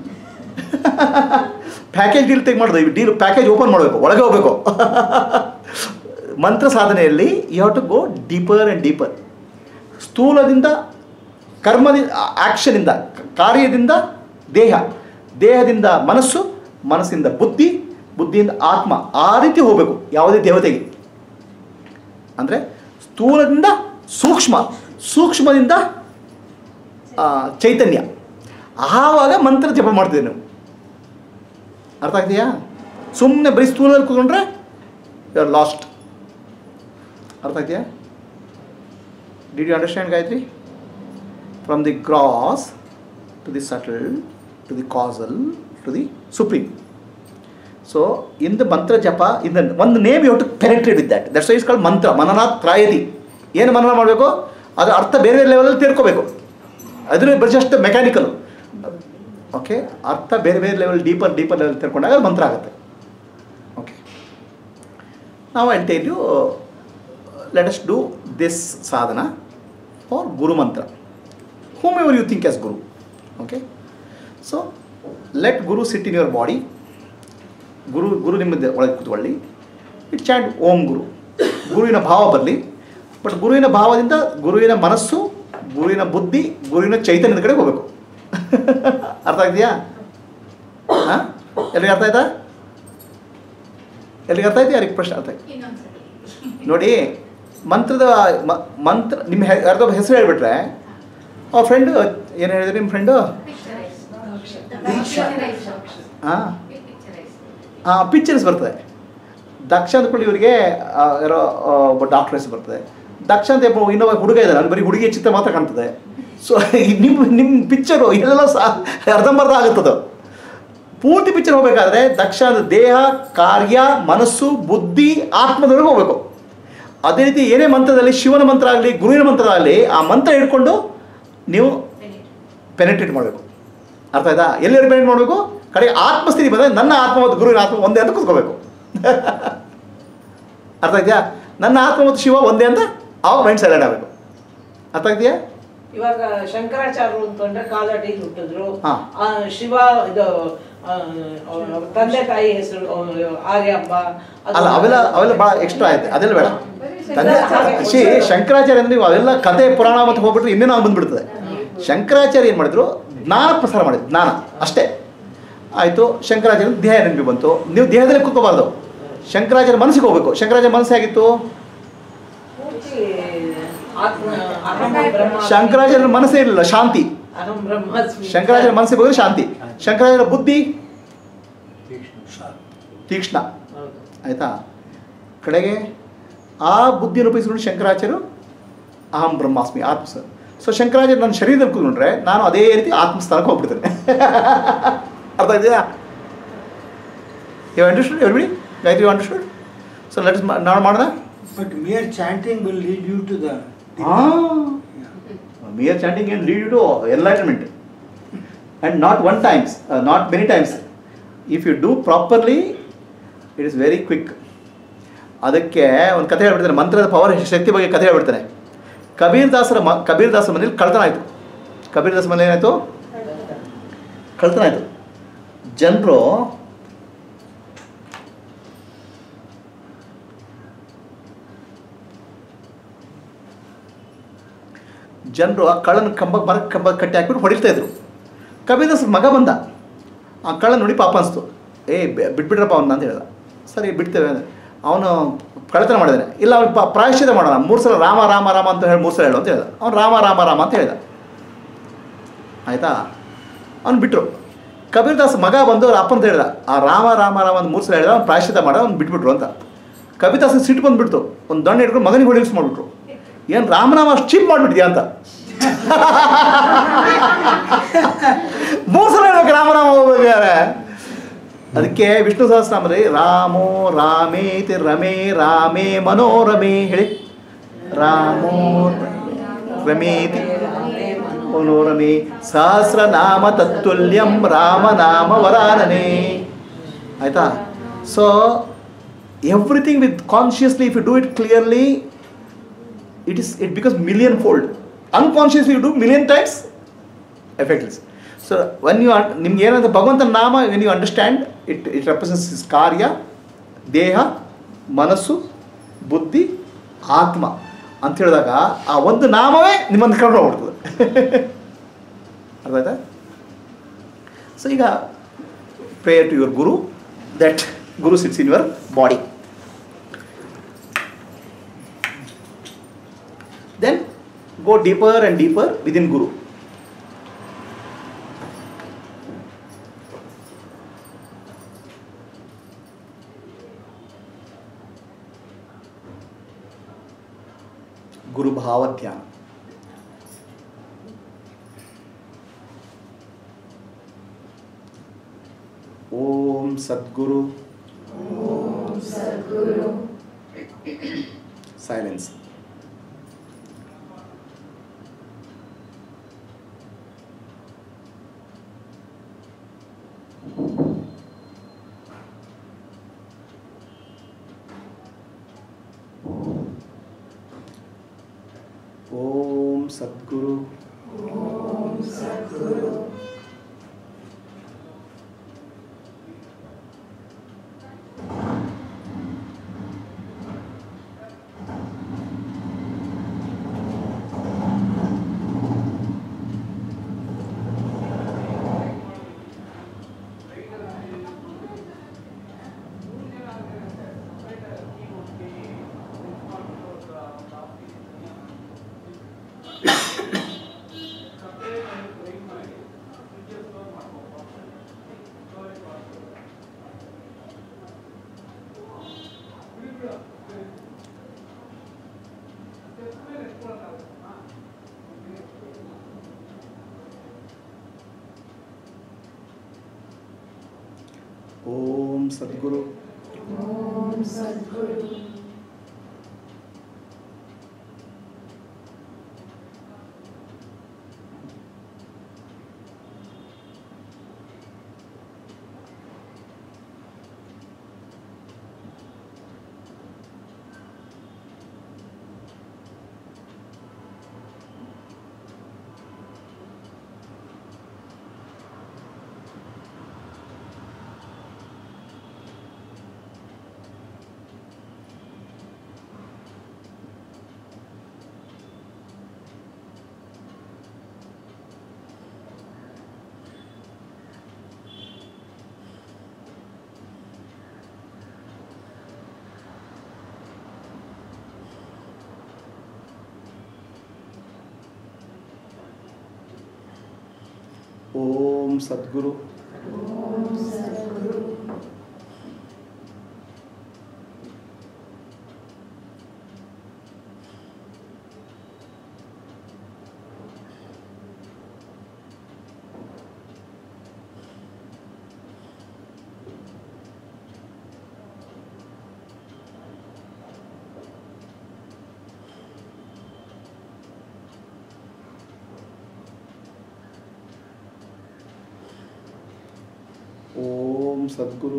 package deal ತೆಗೆ ಮಾಡೋದು ಡೀಲ್ ಪ್ಯಾಕೇಜ್ ಓಪನ್ ಮಾಡಬೇಕು ಒಳಗೆ ಹೋಗಬೇಕು ಮಂತ್ರ ಸಾಧನೆಯಲ್ಲಿ you have to go deeper and deeper ಸ್ಥೂಲದಿಂದ ಕರ್ಮದಿಂದ ಆ್ಯಕ್ಷನಿಂದ ಕಾರ್ಯದಿಂದ ದೇಹ ದೇಹದಿಂದ ಮನಸ್ಸು ಮನಸ್ಸಿಂದ ಬುದ್ಧಿ ಬುದ್ಧಿಯಿಂದ ಆತ್ಮ ಆ ರೀತಿ ಹೋಗಬೇಕು ಯಾವುದೇ ದೇವತೆಗೆ ಅಂದರೆ ಸ್ಥೂಲದಿಂದ ಸೂಕ್ಷ್ಮ ಸೂಕ್ಷ್ಮದಿಂದ ಆ, ಚೈತನ್ಯ ಆವಾಗ ಮಂತ್ರ ಜಪ ಮಾಡ್ತಿದ್ದೀವಿ ನಾವು ಅರ್ಥ ಆಗ್ತೀಯಾ ಸುಮ್ಮನೆ ಬರೀ ಸ್ಥೂಲದಲ್ಲಿ ಕೂತ್ಕೊಂಡ್ರೆ ಯು ಆರ್ ಲಾಸ್ಟ್ ಅರ್ಥ ಆಗ್ತೀಯಾ did you understand Gayatri from the gross to the subtle to the causal to the supreme so in the mantra japa in the ಒಂದು name you to penetrate with that that's why's call mantra ಮನನಾಥ್ ತ್ರಾಯತಿ ಏನು ಮನನ ಮಾಡಬೇಕು ಅದು ಅರ್ಥ ಬೇರೆ ಬೇರೆ ಲೆವೆಲಲ್ಲಿ ತಿಳ್ಕೋಬೇಕು ಅದ್ರ ಬರೀ ಜಸ್ಟ್ ಮೆಕ್ಯಾನಿಕಲ್ ಓಕೆ ಅರ್ಥ ಬೇರೆ ಬೇರೆ ಲೆವೆಲ್ ಡೀಪರ್ ಡೀಪರ್ ಲೆವೆಲ್ ತಿಳ್ಕೊಂಡಾಗ ಅದು ಮಂತ್ರ ಆಗುತ್ತೆ ಓಕೆ ನಾವು I tell you let us do this sadhana for guru mantra whom ever you think as guru okay so let guru sit in your body ಗುರು ಗುರು ನಿಮ್ಮದೇ ಒಳಗೆ ಕೂತ್ಕೊಳ್ಳಿ ಇಟ್ ಚಾಂಟ್ ಓಂ ಗುರು ಗುರುವಿನ ಭಾವ ಬರಲಿ ಬಟ್ ಗುರುವಿನ ಭಾವದಿಂದ ಗುರುವಿನ ಮನಸ್ಸು ಗುರುವಿನ ಬುದ್ಧಿ ಗುರುವಿನ ಚೈತನ್ಯದ ಕಡೆ ಹೋಗಬೇಕು ಅರ್ಥ ಆಗಿದೆಯಾ ಹಾಂ ಎಲ್ಲಿಗೆ ಅರ್ಥ ಆಯ್ತಾ ಎಲ್ಲಿಗೆ ಅರ್ಥ ಆಯ್ತು ಯಾರಿಗೆ ಪ್ರಶ್ನೆ ಅರ್ಥ ಆಯ್ತು ಇನ್ನೊಂದ್ಸರಿ ನೋಡಿ ಮಂತ್ರದ ಮ- ಮಂತ್ರ ನಿಮ್ಮ ಹೆ- ಯಾರ್ದೋ ಹೆಸರು ಹೇಳ್ಬಿಟ್ರೆ ಆ ಫ್ರೆಂಡು ಏನು ಹೇಳಿದ್ರಿ ನಿಮ್ಮ ಫ್ರೆಂಡು ಹಾಂ ಹಾಂ ಪಿಕ್ಚರ್ಸ್ ಬರ್ತದೆ ದಕ್ಷ ಅಂದ್ಕೊಳ್ಳಿ ಇವರಿಗೆ ಆ, ಯಾರೋ ಆ, ಒಬ್ಬ ಡಾಕ್ಟರ್ ಹೆಸರು ಬರ್ತದೆ ದಕ್ಷ ಅಂತ ಒಬ್ಬ ಇನ್ನೊಬ್ಬ ಹುಡುಗ ಇದ್ದಾನೆ ಅಲ್ಲಿ ಬರೀ ಹುಡುಗಿಯ ಚಿತ್ರ ಮಾತ್ರ ಕಾಣ್ತದೆ ಸೊ ನಿಮ್ಮ ನಿಮ್ಮ ಪಿಕ್ಚರು ಇಲ್ಲೆಲ್ಲ ಸಹ ಅರ್ಧಂಬರ್ಧ ಆಗುತ್ತದು ಪೂರ್ತಿ ಪಿಕ್ಚರ್ ಹೋಗ್ಬೇಕಾದ್ರೆ ದಕ್ಷ ಅಂದ್ರೆ ದೇಹ ಕಾರ್ಯ ಮನಸ್ಸು ಬುದ್ಧಿ ಆತ್ಮದೊಳಗೆ ಹೋಗ್ಬೇಕು ಅದೇ ರೀತಿ ಏನೇ ಮಂತ್ರದಲ್ಲಿ ಶಿವನ ಮಂತ್ರ ಆಗಲಿ ಗುರುವಿನ ಮಂತ್ರ ಆಗಲಿ ಆ ಮಂತ್ರ ಹಿಡ್ಕೊಂಡು ನೀವು ಪೆನೆಟ್ರೇಟ್ ಮಾಡಬೇಕು ಅರ್ಥ ಆಯ್ತಾ ಎಲ್ಲಿ ಪೆನೆಟ್ ಮಾಡಬೇಕು ಕಡೆಗೆ ಆತ್ಮಸ್ಥಿತಿ ಬಂದರೆ ನನ್ನ ಆತ್ಮ ಮತ್ತು ಗುರುವಿನ ಆತ್ಮ ಒಂದೇ ಅಂತ ಕೂತ್ಕೋಬೇಕು ಅರ್ಥ ಇದೆಯಾ ನನ್ನ ಆತ್ಮ ಮತ್ತು ಶಿವ ಒಂದೇ ಅಂತ ಅವಾಗ ಮೈಂಡ್ ಸೈಲೆಂಟ್ ಆಗಬೇಕು ಅರ್ಥ ಇದೆಯಾ ಇವಾಗ ಶಂಕರಾಚಾರ್ಯರು ಅಂತಂದ್ರೆ ಕಾಲಡಿಲಿ ಹುಟ್ಟಿದ್ರು ಹಾ. ಆ, ಶಿವ ಇದು ಆ, ಅವ್ರ ತಂದೆ ತಾಯಿ ಹೆಸರು ಆರ್ಯಂಬ ಅದು- ಅಲ್ಲ ಅವೆಲ್ಲ ಅವೆಲ್ಲ ಭಾಳ ಎಕ್ಸ್ಟ್ರಾ ಆಯ್ತು ಅದೆಲ್ಲ ಬೇಡ ತಂದೆ ಹಾಗೆ ಶಿ ಶಂಕರಾಚಾರ್ಯ ಅಂದ್ರೆ ನೀವು ಅವೆಲ್ಲ ಕತೆ ಪುರಾಣ ಮತ್ತು ಹೋಗ್ಬಿಟ್ರೆ ಇನ್ನೇನೋ ಬಂದ್ಬಿಡ್ತದೆ ಶಂಕರಾಚಾರ್ಯ ಏನು ಮಾಡಿದ್ರು ಜ್ಞಾನ ಪ್ರಸಾರ ಮಾಡಿದ್ರು ಜ್ಞಾನ ಅಷ್ಟೇ ಆಯಿತು ಶಂಕರಾಚಾರ್ಯ ದೇಹ ನೆನಪಿ ಬಂತು ನೀವು ದೇಹದಲ್ಲಿ ಕೂತ್ಕೋಬಾರ್ದು ಶಂಕರಾಚಾರ್ಯ ಮನಸ್ಸಿಗೆ ಹೋಗ್ಬೇಕು ಶಂಕರಾಚಾರ್ಯ ಮನಸ್ಸು ಹೇಗಿತ್ತು ಪೂರ್ತಿ ಆತ್ಮ ಅಹಂ ಬ್ರಹ್ಮ ಶಂಕರಾಚಾರ್ಯರ ಮನಸ್ಸೇ ಇರಲಿಲ್ಲ ಶಾಂತಿ ಅಹಂ ಬ್ರಹ್ಮಾಸ್ಮಿ ಶಂಕರಾಚಾರ್ಯ ಮನಸ್ಸಿಗೆ ಹೋದ್ರೆ ಶಾಂತಿ ಶಂಕರಾಚಾರ್ಯ ಬುದ್ಧಿ ತೀಕ್ಷ್ಣ ಹೌದು. ಆಯಿತಾ ಕಡೆಗೆ ಆ ಬುದ್ಧಿಯನ್ನು ಉಪಯೋಗಿಸ್ಕೊಂಡು ಶಂಕರಾಚಾರ್ಯರು ಅಹಂ ಬ್ರಹ್ಮಾಸ್ಮಿ ಆತ್ಮ ಸ ಸೊ ಶಂಕರಾಚಾರ್ಯ ನನ್ನ ಶರೀರದಲ್ಲಿ ಕೂತ್ಕೊಂಡ್ರೆ ನಾನು ಅದೇ ರೀತಿ ಆತ್ಮಸ್ಥಾನಕ್ಕೆ ಹೋಗ್ಬಿಡ್ತೇನೆ ಅರ್ಥ ಇದೆಯಾ you understood everybody Gayatri you understood so let ನಾವು ಮಾಡೋಣ But mere chanting will lead you to the. Yeah. mere chanting can lead you to enlightenment and not one times uh, not many times if you do properly it is very quick ಅದಕ್ಕೆ ಒಂದು ಕಥೆ ಹೇಳ್ಬಿಡ್ತಾನೆ ಮಂತ್ರದ ಪವರ್ ಶಕ್ತಿ ಬಗ್ಗೆ ಕಥೆ ಹೇಳ್ಬಿಡ್ತಾನೆ ಕಬೀರ್ ದಾಸರ ಮ ಕಬೀರ್ ದಾಸರ ಮನೇಲಿ ಕಳ್ತನ ಆಯಿತು ಕಬೀರ್ ದಾಸರ ಮನೇಲಿ ಏನಾಯಿತು ಕಳ್ತನ ಆಯಿತು ಜನರು ಜನರು ಆ ಕಳ್ಳನ ಕಂಬ ಮರ ಕಂಬ ಕಟ್ಟಿ ಹಾಕ್ಬಿಟ್ಟು ಹೊಡಿತಾ ಇದ್ರು ಕಬೀರದಾಸ್ ಮಗ ಬಂದ ಆ ಕಳ್ಳ ನೋಡಿ ಪಾಪ ಅನಿಸ್ತು ಏ ಬೆ- ಬಿಟ್ಬಿಟ್ರಪ್ಪ ಅವನ್ನ ಅಂತ ಹೇಳ್ದ ಸರಿ ಬಿಡ್ತೇವೆ ಅಂದೆ. ಅವನು ಕಳ್ಳತನ ಮಾಡಿದಾನೆ ಇಲ್ಲ ಅವ್ನು ಪ- ಪ್ರಾಯಶ್ಚಿತ ಮಾಡೋಣ ಮೂರು ಸಲ ರಾಮ ರಾಮ ರಾಮ ಅಂತ ಹೇಳಿ ಮೂರು ಸಲ ಹೇಳು ಅಂತ ಹೇಳ್ದ ಅವ್ನು ರಾಮ ರಾಮ ರಾಮ ಅಂತ ಹೇಳ್ದ ಆಯಿತಾ ಅವ್ನು ಬಿಟ್ಟರು ಕಬೀರ್ದಾಸ್ ಮಗ ಬಂದು ಅವ್ರ ಅಪ್ಪಂತ ಹೇಳ್ದ ಆ ರಾಮ ರಾಮ ರಾಮ ಅಂತ ಮೂರು ಸಲ ಹೇಳ್ದ ಅವ್ನು ಪ್ರಾಯಶ್ಚಿತ ಮಾಡ ಅವ್ನು ಬಿಟ್ಬಿಟ್ರು ಅಂತ ಕಬೀರ್ದಾಸ್ ಸಿಟ್ಟು ಬಂದುಬಿಡ್ತು ಒಂದು ದಂಡ ಹಿಡ್ಕೊಂಡು ಮಗನಿಗೆ ಹೊಡಿಸ್ ಮಾಡಿಬಿಟ್ರು ಏನು ರಾಮನಾಮ ಅಷ್ಟು ಚೀಪ್ ಮಾಡಿಬಿಟ್ಟಿದ್ಯಾ ಅಂತ ಮೂರು ಸಲ ಹೇಳ್ಬೇಕು ರಾಮನಾಮ ಹೋಗ್ಬೇಕಾದ್ರೆ ಅದಕ್ಕೆ ವಿಷ್ಣು ಸಹಸ್ರನಾಮದಲ್ಲಿ ರಾಮೋ ರಾಮೇತಿ ರಮೇ ರಾಮೇ ಮನೋರಮೇ ಹೇಳಿ ರಾಮೋ ರಮೇತಿ ಮನೋರಮೇ ಸಹಸ್ರನಾಮ ತತ್ತುಲ್ಯಂ ರಾಮನಾಮ ವರಾನನೆ ಆಯ್ತಾ so everything with consciously if you do it clearly it is it becomes million fold unconsciously you do million times effectless so when you un- ನಿಮ್ಗೆ ಏನಂತ ಭಗವಂತನ ನಾಮ when you understand it it represents is ಕಾರ್ಯ ದೇಹ ಮನಸ್ಸು ಬುದ್ಧಿ ಆತ್ಮ ಅಂತ ಹೇಳಿದಾಗ ಆ ಒಂದು ನಾಮವೇ ನಿಮ್ಮನ್ನು ಕರ್ಕೊಂಡು ಹೋಗ್ಬಿಡ್ತದೆ ಅರ್ಥ ಆಯ್ತಾ ಸೊ ಈಗ prayer to your guru that guru sits in your body then go deeper and deeper within guru ಗುರು ಭಾವ ಧ್ಯಾನ ಓಂ ಸದ್ಗುರು ಸೈಲೆನ್ಸ್ ಓಂ ಸದ್ಗುರು ಓಂ ಸದ್ಗುರು ಓಂ ಸದ್ಗುರು ಓಂ ಸದ್ಗುರು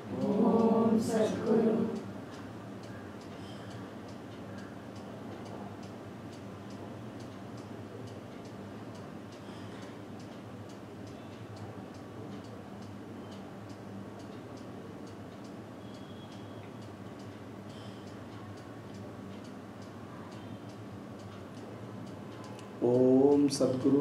ಓಂ ಸದ್ಗುರು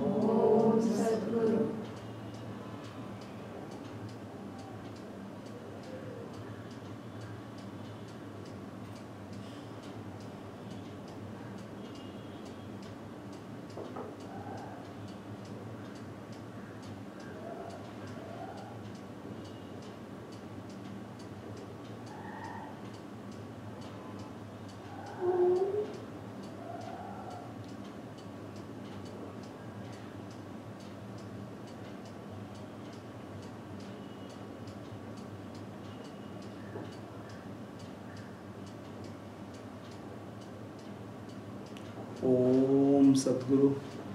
ಓಂ ಸದ್ಗುರು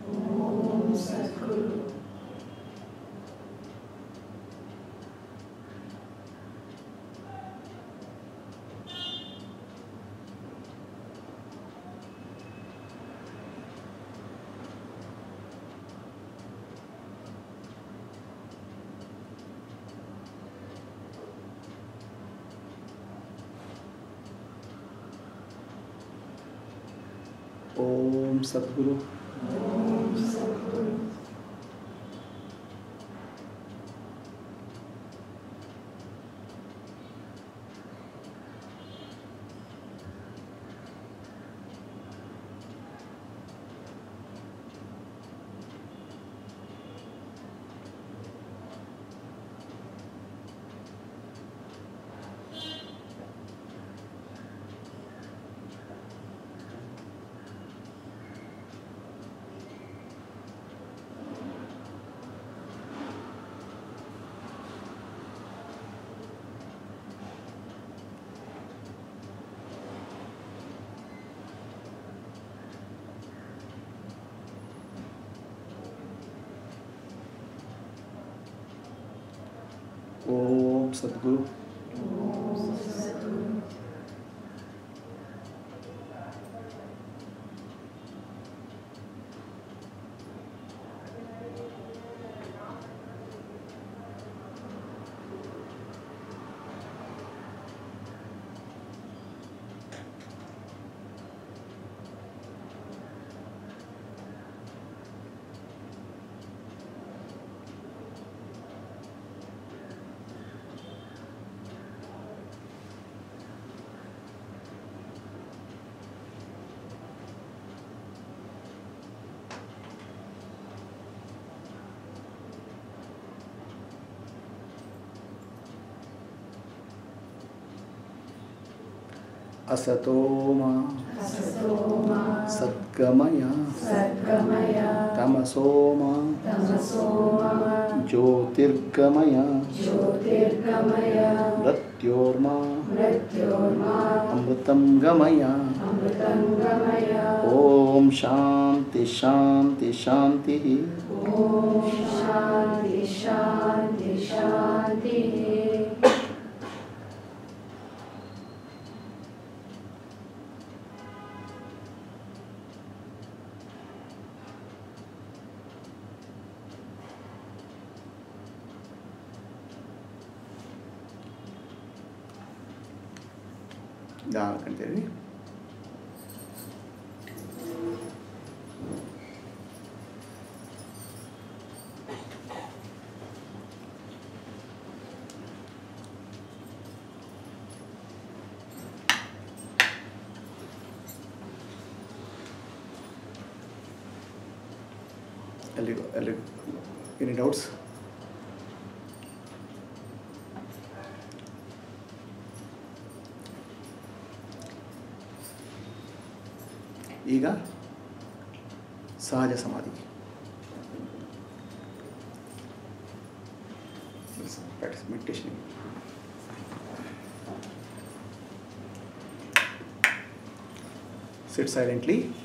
ಓಂ ಸದ್ಗುರು ಓಂ ಸದ್ಗುರು ಅಸತೋಮ ಸದ್ಗಮಯ ತಮಸೋಮ ಜ್ಯೋತಿರ್ಗಮಯ ಮೃತ್ಯೋರ್ಮ ಅಮೃತಂ ಗಮಯ ಓಂ ಶಾಂತಿ ಶಾಂತಿ ಶಾಂತಿ ಶಾಂತಿ ಶಾಂತಿ ಶಾಂತಿ ನಾಲ್ಕು ಅಂತೇಳಿ ಎಲ್ಲಿಗೂ ಎಲ್ಲಿಗೂ ಎನಿ ಡೌಟ್ಸ್ ಈಗ ಸಹಜ ಸಮಾಧಿ ಪ್ರಾಕ್ಟೀಸ್ ಮೆಡಿಟೇಷನ್ sit silently